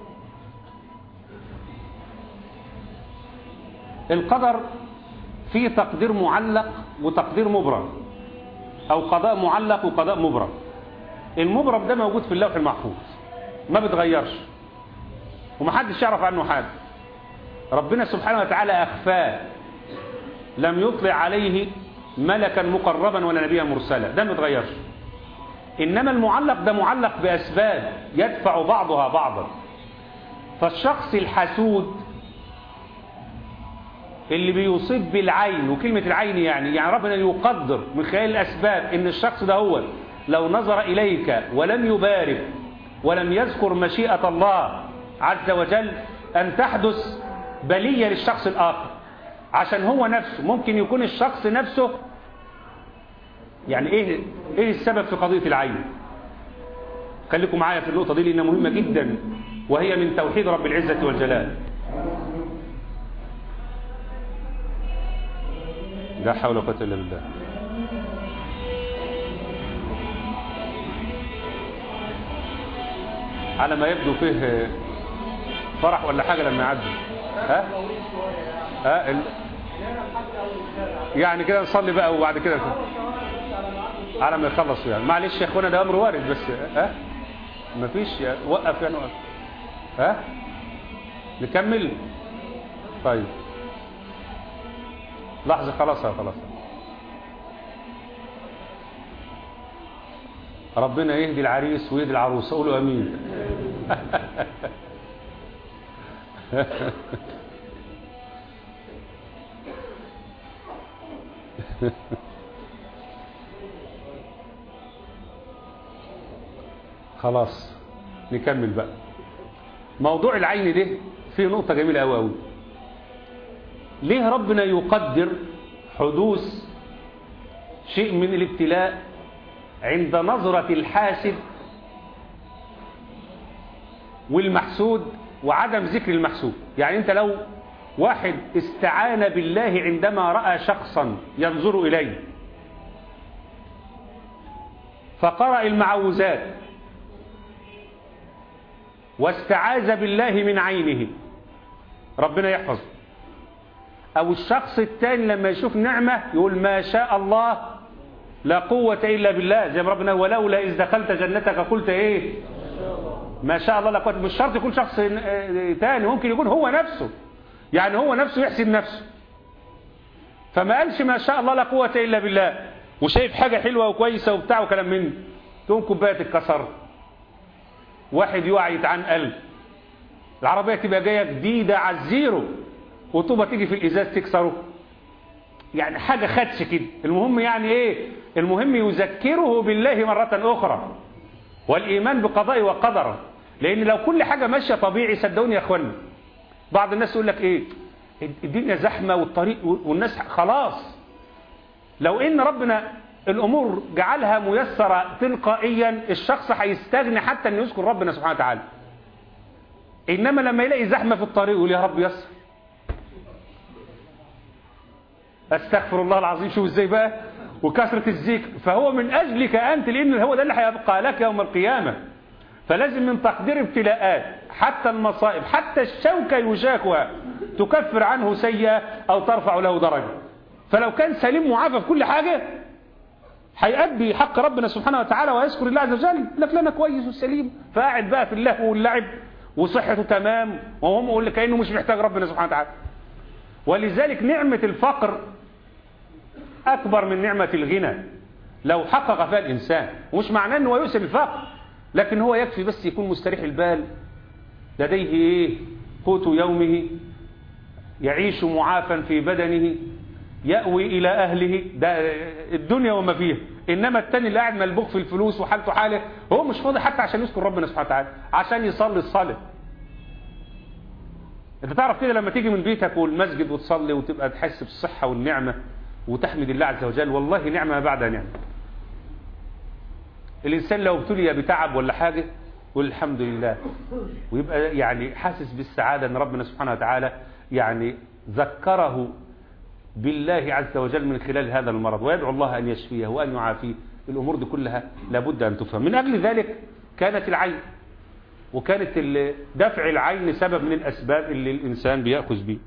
القدر فيه تقدير معلق وتقدير مبرم او قضاء معلق وقضاء مبرم المبرم ده موجود في اللوح المحفوظ ما بتغيرش ومحدش يعرف عنه حاجة ربنا سبحانه وتعالى أخفاه لم يطلع عليه ملكا مقربا ولا نبيا مرسلا ده ما يتغيرش إنما المعلق ده معلق بأسباب يدفع بعضها بعضا فالشخص الحسود اللي بيصيب بالعين وكلمة العين يعني يعني ربنا يقدر من خلال الأسباب إن الشخص ده هو لو نظر إليك ولم يبارك ولم يذكر مشيئة الله عز وجل أن تحدث بلية للشخص الآخر عشان هو نفسه ممكن يكون الشخص نفسه يعني إيه, إيه السبب في قضية العين خليكم معايا في النقطة دي لأنها مهمة جدا وهي من توحيد رب العزة والجلال لا حول ولا قوة إلا بالله على ما يبدو فيه فرح ولا حاجة لما يعدي ها ها ال... يعني كده نصلي بقى وبعد كده على ما يخلص يعني معلش يا اخوانا ده امر وارد بس ها مفيش يعني وقف يعني وقف ها نكمل طيب لحظة خلاص خلاص ربنا يهدي العريس ويهدي العروس قولوا امين خلاص نكمل بقى موضوع العين ده فيه نقطة جميلة أوي أوي ليه ربنا يقدر حدوث شيء من الابتلاء عند نظرة الحاسد والمحسود وعدم ذكر المحسود يعني انت لو واحد استعان بالله عندما رأى شخصا ينظر إليه فقرأ المعوذات واستعاذ بالله من عينه ربنا يحفظه او الشخص الثاني لما يشوف نعمة يقول ما شاء الله لا قوة الا بالله زي ما ربنا ولولا اذ دخلت جنتك قلت ايه ما شاء الله لا قوة مش شرط يكون شخص ثاني ممكن يكون هو نفسه يعني هو نفسه يحسب نفسه فما قالش ما شاء الله لا قوة الا بالله وشايف حاجة حلوة وكويسة وبتاع وكلام من تقوم كوباية تتكسر واحد يقع يتعن قلب العربية تبقى جاية جديدة على الزيرو وطوبة تيجي في الإزاز تكسره يعني حاجة خدش كده المهم يعني ايه المهم يذكره بالله مرة أخرى والإيمان بقضاء وقدر لأن لو كل حاجة ماشية طبيعي صدقوني يا أخوانا بعض الناس يقول لك ايه الدنيا زحمة والطريق والناس خلاص لو ان ربنا الأمور جعلها ميسرة تلقائيا الشخص هيستغني حتى أن يذكر ربنا سبحانه وتعالى إنما لما يلاقي زحمة في الطريق يقول يا رب يسر استغفر الله العظيم شوف ازاي بقى وكثرة الذكر فهو من أجلك أنت لأن هو ده اللي هيبقى لك يوم القيامة فلازم من تقدير ابتلاءات حتى المصائب حتى الشوكة يشاكها تكفر عنه سيئة أو ترفع له درجة فلو كان سليم معافى في كل حاجة هيأدي حق ربنا سبحانه وتعالى ويذكر الله عز وجل لك لنا كويس وسليم فقاعد بقى في اللهو واللعب وصحته تمام وهم يقول لك كأنه مش محتاج ربنا سبحانه وتعالى ولذلك نعمة الفقر أكبر من نعمة الغنى لو حقق فيها الإنسان ومش معناه أنه يؤسر الفقر لكن هو يكفي بس يكون مستريح البال لديه إيه قوت يومه يعيش معافا في بدنه يأوي إلى أهله ده الدنيا وما فيها إنما التاني اللي قاعد ملبوخ في الفلوس وحالته حاله هو مش فاضي حتى عشان يذكر ربنا سبحانه وتعالى عشان يصلي الصلاة انت تعرف كده لما تيجي من بيتك والمسجد وتصلي وتبقى تحس بالصحة والنعمة وتحمد الله عز وجل والله نعمة ما بعد نعمة الإنسان لو ابتلي بتعب ولا حاجة يقول الحمد لله ويبقى يعني حاسس بالسعادة أن ربنا سبحانه وتعالى يعني ذكره بالله عز وجل من خلال هذا المرض ويدعو الله أن يشفيه وأن يعافيه الأمور دي كلها لابد أن تفهم من أجل ذلك كانت العين وكانت دفع العين سبب من الأسباب اللي الإنسان بيأخذ به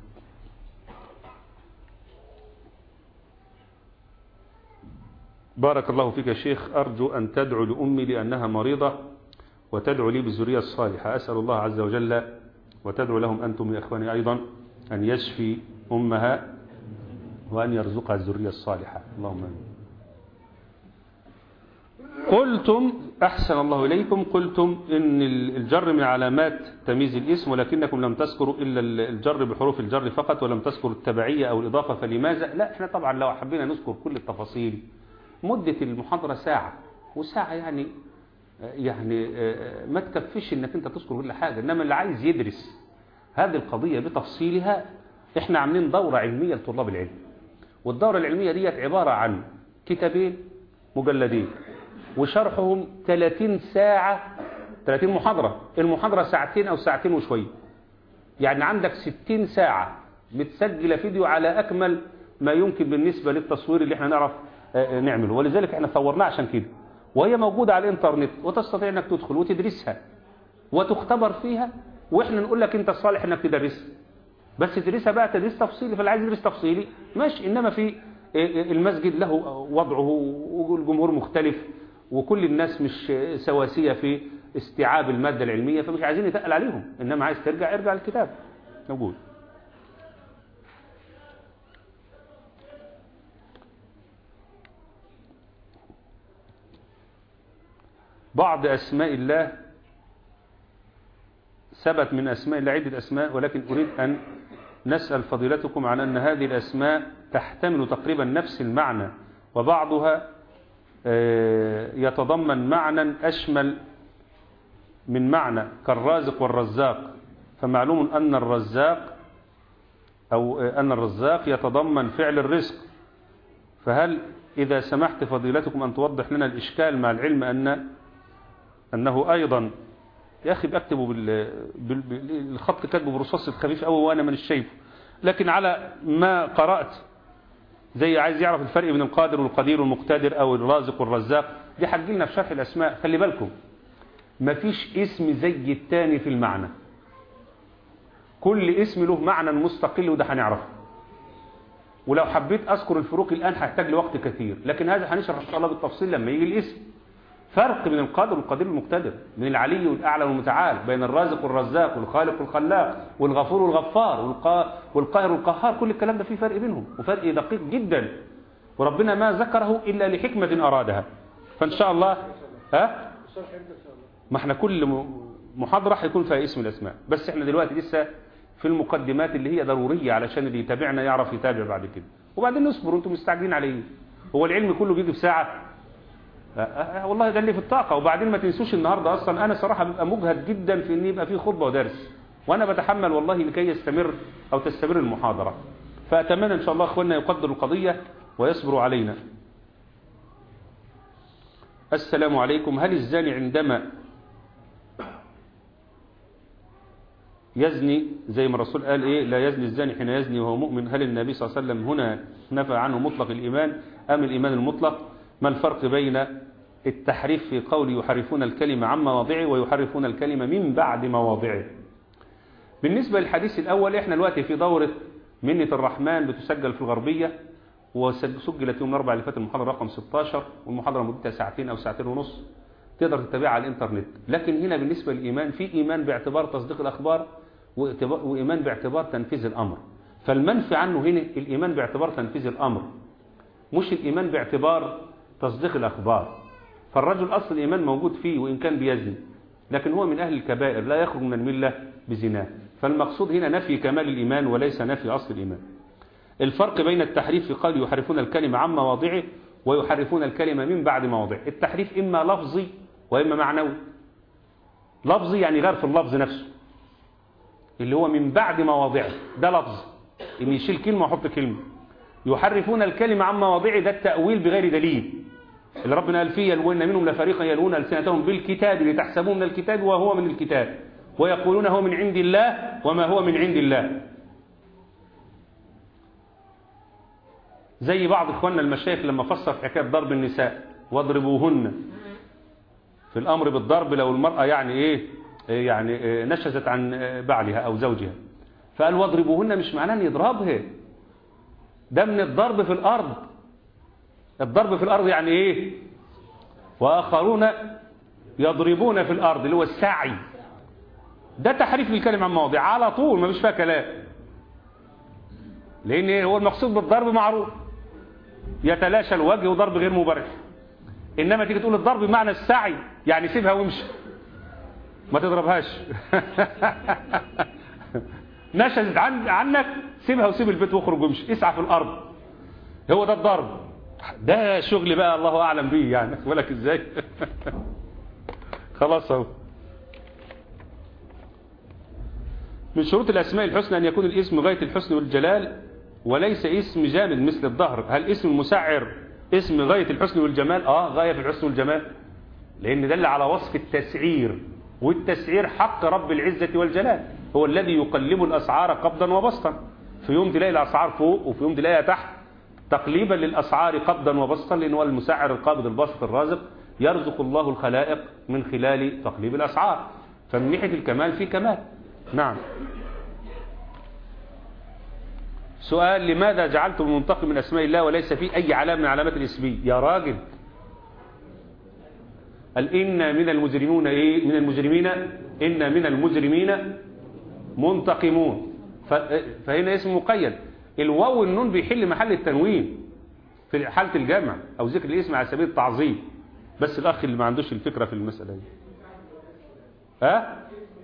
بارك الله فيك يا شيخ أرجو أن تدعو لأمي لأنها مريضة وتدعو لي بالذرية الصالحة أسأل الله عز وجل وتدعو لهم أنتم يا أخواني أيضا أن يشفي أمها وأن يرزقها الذرية الصالحة اللهم آمين قلتم أحسن الله إليكم قلتم إن الجر من علامات تمييز الاسم ولكنكم لم تذكروا إلا الجر بحروف الجر فقط ولم تذكروا التبعية أو الإضافة فلماذا؟ لا احنا طبعا لو حبينا نذكر كل التفاصيل مدة المحاضرة ساعة وساعة يعني يعني ما تكفيش انك انت تذكر كل حاجة انما اللي عايز يدرس هذه القضية بتفصيلها احنا عاملين دورة علمية لطلاب العلم والدورة العلمية ديت عبارة عن كتابين مجلدين وشرحهم 30 ساعة 30 محاضرة المحاضرة ساعتين أو ساعتين وشوية يعني عندك 60 ساعة متسجلة فيديو على أكمل ما يمكن بالنسبة للتصوير اللي احنا نعرف نعمله ولذلك احنا صورناه عشان كده وهي موجودة على الانترنت وتستطيع انك تدخل وتدرسها وتختبر فيها واحنا نقول لك انت صالح انك تدرسها بس تدرسها بقى تدريس تفصيلي فاللي عايز يدرس تفصيلي ماشي انما في المسجد له وضعه والجمهور مختلف وكل الناس مش سواسية في استيعاب المادة العلمية فمش عايزين يتقل عليهم إنما عايز ترجع ارجع الكتاب موجود بعض أسماء الله ثبت من أسماء الله عدة أسماء ولكن أريد أن نسأل فضيلتكم عن أن هذه الأسماء تحتمل تقريبا نفس المعنى وبعضها يتضمن معنى أشمل من معنى كالرازق والرزاق فمعلوم أن الرزاق أو أن الرزاق يتضمن فعل الرزق فهل إذا سمحت فضيلتكم أن توضح لنا الإشكال مع العلم أن أنه أيضا يا أخي بأكتبه بالخط كاتبه برصاص الخفيف أوي وأنا من الشايفه لكن على ما قرأت زي عايز يعرف الفرق بين القادر والقدير والمقتدر او الرازق والرزاق دي هتجي لنا في شرح الاسماء خلي بالكم مفيش اسم زي التاني في المعنى كل اسم له معنى مستقل وده هنعرفه ولو حبيت اذكر الفروق الان هحتاج لوقت كثير لكن هذا هنشرح ان شاء الله بالتفصيل لما يجي الاسم فرق بين القادر والقدير والمقتدر من العلي والاعلى والمتعال بين الرازق والرزاق والخالق والخلاق والغفور والغفار والقاهر والقهار كل الكلام ده فيه فرق بينهم وفرق دقيق جدا وربنا ما ذكره الا لحكمه ارادها فان شاء الله ها ما احنا كل محاضره هيكون فيها اسم الاسماء بس احنا دلوقتي لسه في المقدمات اللي هي ضروريه علشان اللي يتابعنا يعرف يتابع بعد كده وبعدين نصبر انتم مستعجلين على ايه هو العلم كله بيجي في ساعه والله ده اللي في الطاقة وبعدين ما تنسوش النهاردة أصلا أنا صراحة ببقى مجهد جدا في أن يبقى فيه خطبة ودرس وأنا بتحمل والله لكي يستمر أو تستمر المحاضرة فأتمنى إن شاء الله أخواننا يقدروا القضية ويصبروا علينا السلام عليكم هل الزاني عندما يزني زي ما الرسول قال إيه لا يزني الزاني حين يزني وهو مؤمن هل النبي صلى الله عليه وسلم هنا نفى عنه مطلق الإيمان أم الإيمان المطلق ما الفرق بين التحريف في قول يحرفون الكلمة عن مواضعه ويحرفون الكلمة من بعد مواضعه بالنسبة للحديث الأول إحنا الوقت في دورة منة الرحمن بتسجل في الغربية وسجلت يوم الأربعاء اللي فات المحاضرة رقم 16 والمحاضرة مدتها ساعتين أو ساعتين ونص تقدر تتابعها على الإنترنت لكن هنا بالنسبة للإيمان في إيمان باعتبار تصديق الأخبار وإيمان باعتبار تنفيذ الأمر فالمنفي عنه هنا الإيمان باعتبار تنفيذ الأمر مش الإيمان باعتبار تصديق الأخبار فالرجل أصل الإيمان موجود فيه وإن كان بيزني لكن هو من أهل الكبائر لا يخرج من الملة بزناه فالمقصود هنا نفي كمال الإيمان وليس نفي أصل الإيمان الفرق بين التحريف في قال يحرفون الكلمة عن مواضعه ويحرفون الكلمة من بعد مواضعه التحريف إما لفظي وإما معنوي لفظي يعني غير في اللفظ نفسه اللي هو من بعد مواضعه ده لفظ إن يشيل كلمة ويحط كلمة يحرفون الكلمة عن مواضعه ده التأويل بغير دليل اللي ربنا قال فيه يلوون منهم لفريقا يلوون ألسنتهم بالكتاب لتحسبوه من الكتاب وهو من الكتاب ويقولون هو من عند الله وما هو من عند الله زي بعض اخواننا المشايخ لما فسر في حكايه ضرب النساء واضربوهن في الامر بالضرب لو المراه يعني ايه يعني نشزت عن بعلها او زوجها فقال واضربوهن مش معناه ان يضربها ده من الضرب في الارض الضرب في الارض يعني ايه واخرون يضربون في الارض اللي هو السعي ده تحريف للكلمه عن مواضع على طول ما فيش فيها كلام لان هو المقصود بالضرب معروف يتلاشى الوجه وضرب غير مبرح انما تيجي تقول الضرب بمعنى السعي يعني سيبها وامشي ما تضربهاش نشزت عن عنك سيبها وسيب البيت واخرج وامشي اسعى في الارض هو ده الضرب ده شغل بقى الله اعلم بيه يعني بالك ازاي خلاص اهو من شروط الاسماء الحسنى ان يكون الاسم غايه الحسن والجلال وليس اسم جامد مثل الظهر هل اسم المسعر اسم غايه الحسن والجمال اه غايه في الحسن والجمال لان دل على وصف التسعير والتسعير حق رب العزه والجلال هو الذي يقلب الاسعار قبضا وبسطا في يوم تلاقي الاسعار فوق وفي يوم تلاقيها تحت تقليبا للاسعار قبضا وبسطا لان هو المسعر القابض الباسط الرازق يرزق الله الخلائق من خلال تقليب الاسعار فمن ناحيه الكمال في كمال نعم سؤال لماذا جعلتم المنتقم من اسماء الله وليس فيه اي علامه من علامات الاسميه يا راجل قال إن من المجرمون إيه من المجرمين إن من المجرمين منتقمون فهنا اسم مقيد الواو والنون بيحل محل التنوين في حالة الجمع أو ذكر الاسم على سبيل التعظيم بس الأخ اللي ما عندوش الفكرة في المسألة دي ها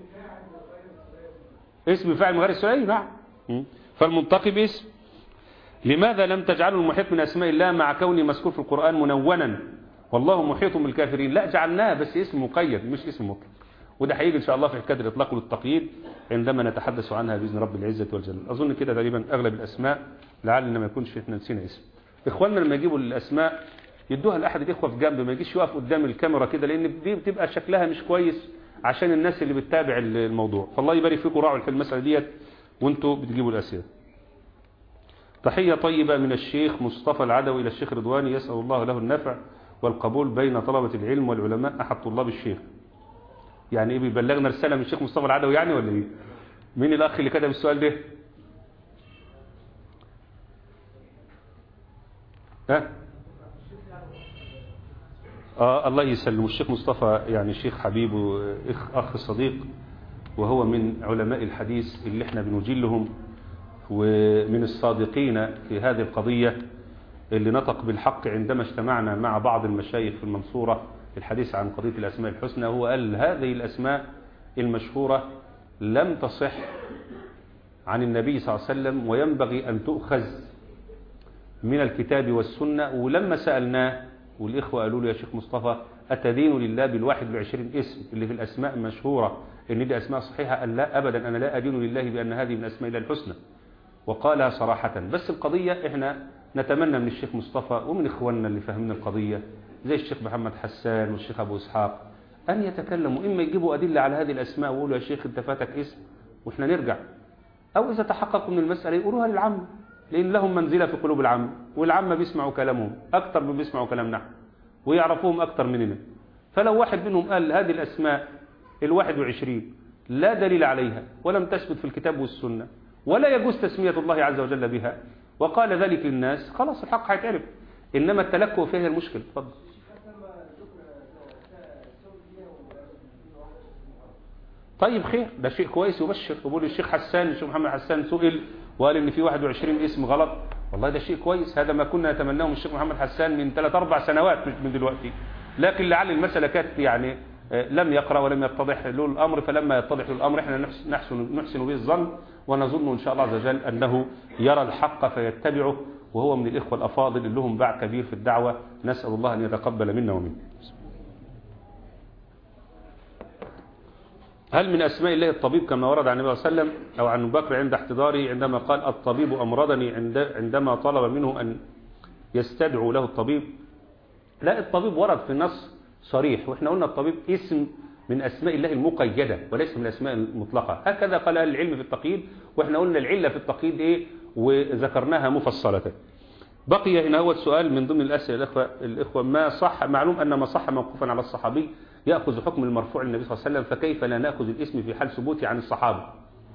اسم فاعل من غير السؤال نعم فالمنتقم اسم لماذا لم تجعلوا المحيط من أسماء الله مع كونه مذكور في القرآن منونا والله محيط بالكافرين لا جعلناه بس اسم مقيد مش اسم مطلق وده هيجي ان شاء الله في حكايه الاطلاق والتقييد عندما نتحدث عنها باذن رب العزه والجلال اظن كده تقريبا اغلب الاسماء لعلنا ما يكونش احنا نسينا اسم اخواننا لما يجيبوا الاسماء يدوها لاحد الاخوه في جنب ما يجيش يقف قدام الكاميرا كده لان دي بتبقى شكلها مش كويس عشان الناس اللي بتتابع الموضوع فالله يبارك فيكم راعوا في المساله ديت وانتوا بتجيبوا الاسئله تحيه طيبه من الشيخ مصطفى العدوي الى الشيخ رضواني يسال الله له النفع والقبول بين طلبة العلم والعلماء أحد طلاب الشيخ يعني ايه بيبلغنا رسالة من الشيخ مصطفى العدوي يعني ولا ايه مين الأخ اللي كتب السؤال ده ها آه الله يسلم الشيخ مصطفى يعني شيخ حبيب وإخ أخ صديق وهو من علماء الحديث اللي احنا بنجلهم ومن الصادقين في هذه القضية اللي نطق بالحق عندما اجتمعنا مع بعض المشايخ في المنصورة الحديث عن قضية الأسماء الحسنى هو قال هذه الأسماء المشهورة لم تصح عن النبي صلى الله عليه وسلم وينبغي أن تؤخذ من الكتاب والسنة ولما سألناه والإخوة قالوا له يا شيخ مصطفى أتدين لله بالواحد والعشرين اسم اللي في الأسماء المشهورة إن دي أسماء صحيحة قال لا أبدا أنا لا أدين لله بأن هذه من أسماء الله الحسنى وقالها صراحة بس القضية إحنا نتمنى من الشيخ مصطفى ومن إخواننا اللي فاهمين القضية زي الشيخ محمد حسان والشيخ أبو إسحاق أن يتكلموا إما يجيبوا أدلة على هذه الأسماء ويقولوا يا شيخ أنت فاتك اسم وإحنا نرجع أو إذا تحققوا من المسألة يقولوها للعامة لأن لهم منزلة في قلوب العامة والعامة بيسمعوا كلامهم أكثر من بيسمعوا كلامنا ويعرفوهم أكثر مننا فلو واحد منهم قال هذه الأسماء الواحد وعشرين لا دليل عليها ولم تثبت في الكتاب والسنة ولا يجوز تسمية الله عز وجل بها وقال ذلك للناس خلاص الحق هيتعرف إنما التلكؤ فيها المشكلة اتفضل طيب خير ده شيء كويس يبشر وبقول الشيخ حسان الشيخ محمد حسان سئل وقال ان في 21 اسم غلط والله ده شيء كويس هذا ما كنا نتمناه من الشيخ محمد حسان من 3 4 سنوات مش من دلوقتي لكن لعل المسألة كانت يعني لم يقرأ ولم يتضح له الأمر فلما يتضح له الأمر احنا نحسن, نحسن به الظن ونظن إن شاء الله عز وجل أنه يرى الحق فيتبعه وهو من الإخوة الأفاضل اللي لهم باع كبير في الدعوة نسأل الله أن يتقبل منا ومنه هل من أسماء الله الطبيب كما ورد عن النبي صلى الله عليه وسلم أو عن بكر عند احتضاره عندما قال الطبيب أمرضني عندما طلب منه أن يستدعو له الطبيب لا الطبيب ورد في النص صريح واحنا قلنا الطبيب اسم من أسماء الله المقيدة وليس من الأسماء المطلقة هكذا قال العلم في التقييد واحنا قلنا العلة في التقييد ايه وذكرناها مفصلة بقي هنا هو السؤال من ضمن الأسئلة الأخوة, الإخوة ما صح معلوم أن ما صح موقوفا على الصحابي يأخذ حكم المرفوع للنبي صلى الله عليه وسلم فكيف لا نأخذ الاسم في حال ثبوته عن الصحابة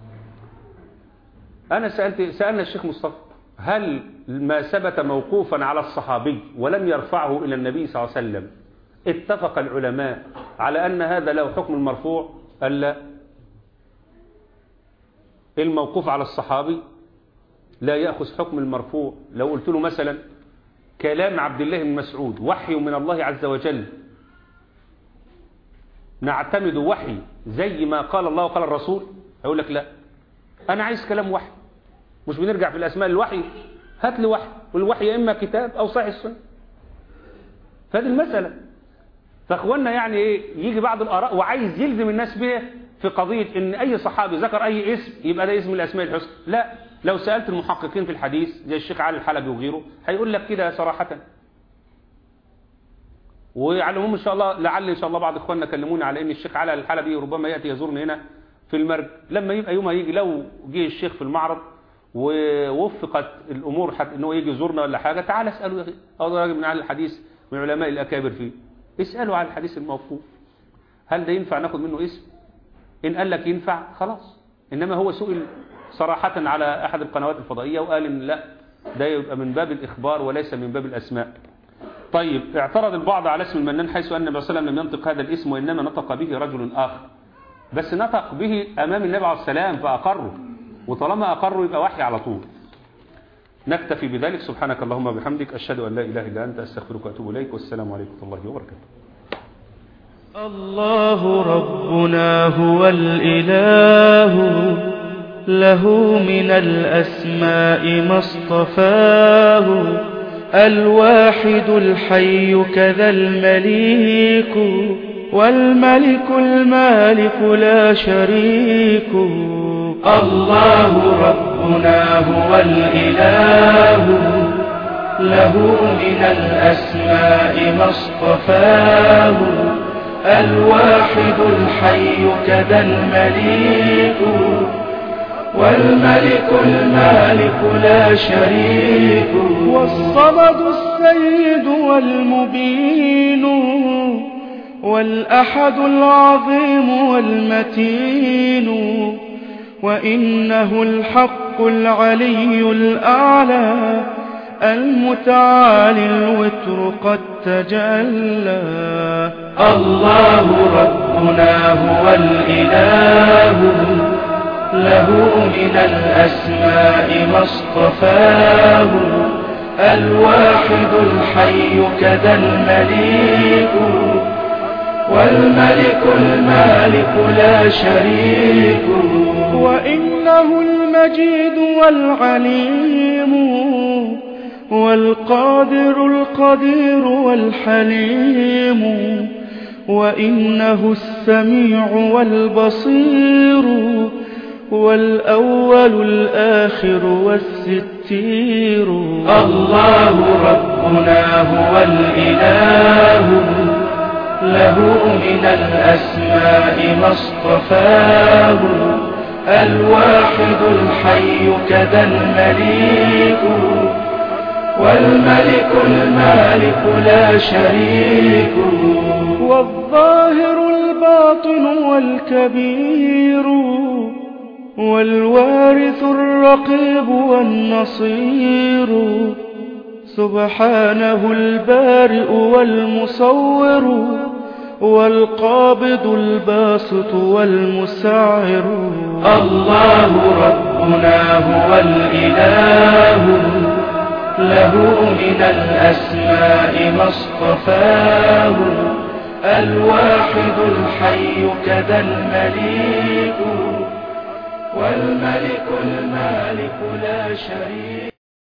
أنا سألت سألنا الشيخ مصطفى هل ما ثبت موقوفا على الصحابي ولم يرفعه إلى النبي صلى الله عليه وسلم اتفق العلماء على أن هذا له حكم المرفوع ألا الموقوف على الصحابي لا يأخذ حكم المرفوع لو قلت له مثلا كلام عبد الله بن مسعود وحي من الله عز وجل نعتمد وحي زي ما قال الله وقال الرسول هيقول لك لا أنا عايز كلام وحي مش بنرجع في الأسماء الوحي هات لي وحي والوحي يا إما كتاب أو صحيح السنة فهذه المسألة فاخوانا يعني ايه يجي بعض الآراء وعايز يلزم الناس بيه في قضية ان اي صحابي ذكر اي اسم يبقى ده اسم الاسماء الحسنى لا لو سألت المحققين في الحديث زي الشيخ علي الحلبي وغيره هيقول لك كده صراحة وعلى العموم ان شاء الله لعل ان شاء الله بعض اخواننا كلموني على ان الشيخ علي الحلبي ربما ياتي يزورني هنا في المرج لما يبقى يوم يجي لو جه الشيخ في المعرض ووفقت الامور حتى ان هو يجي يزورنا ولا حاجه تعال اساله يا اخي هذا راجل من اهل الحديث من علماء الاكابر فيه اساله عن الحديث الموقوف هل ده ينفع ناخد منه اسم ان قال لك ينفع خلاص انما هو سئل صراحه على احد القنوات الفضائيه وقال ان لا ده يبقى من باب الاخبار وليس من باب الاسماء طيب اعترض البعض على اسم المنان حيث أن النبي صلى الله عليه وسلم لم ينطق هذا الاسم وإنما نطق به رجل آخر بس نطق به أمام النبي عليه السلام فأقره وطالما أقره يبقى وحي على طول نكتفي بذلك سبحانك اللهم وبحمدك أشهد أن لا إله إلا أنت أستغفرك وأتوب إليك والسلام عليكم ورحمة الله وبركاته الله ربنا هو الإله له من الأسماء ما اصطفاه الواحد الحي كذا المليك والملك المالك لا شريك الله ربنا هو الإله له من الأسماء ما اصطفاه الواحد الحي كذا المليك والملك المالك لا شريك والصمد السيد والمبين والأحد العظيم والمتين وإنه الحق العلي الأعلى المتعالي الوتر قد تجلى الله ربنا هو الإله له من الأسماء ما اصطفاه الواحد الحي كذا المليك والملك المالك لا شريك وإنه المجيد والعليم والقادر القدير والحليم وإنه السميع والبصير والأول الآخر والستير الله ربنا هو الإله له من الأسماء ما اصطفاه الواحد الحي كذا المليك والملك المالك لا شريك والظاهر الباطن والكبير والوارث الرقيب والنصير سبحانه البارئ والمصور والقابض الباسط والمسعر الله ربنا هو الإله له من الأسماء ما اصطفاه الواحد الحي كذا المليك والملك المالك لا شريك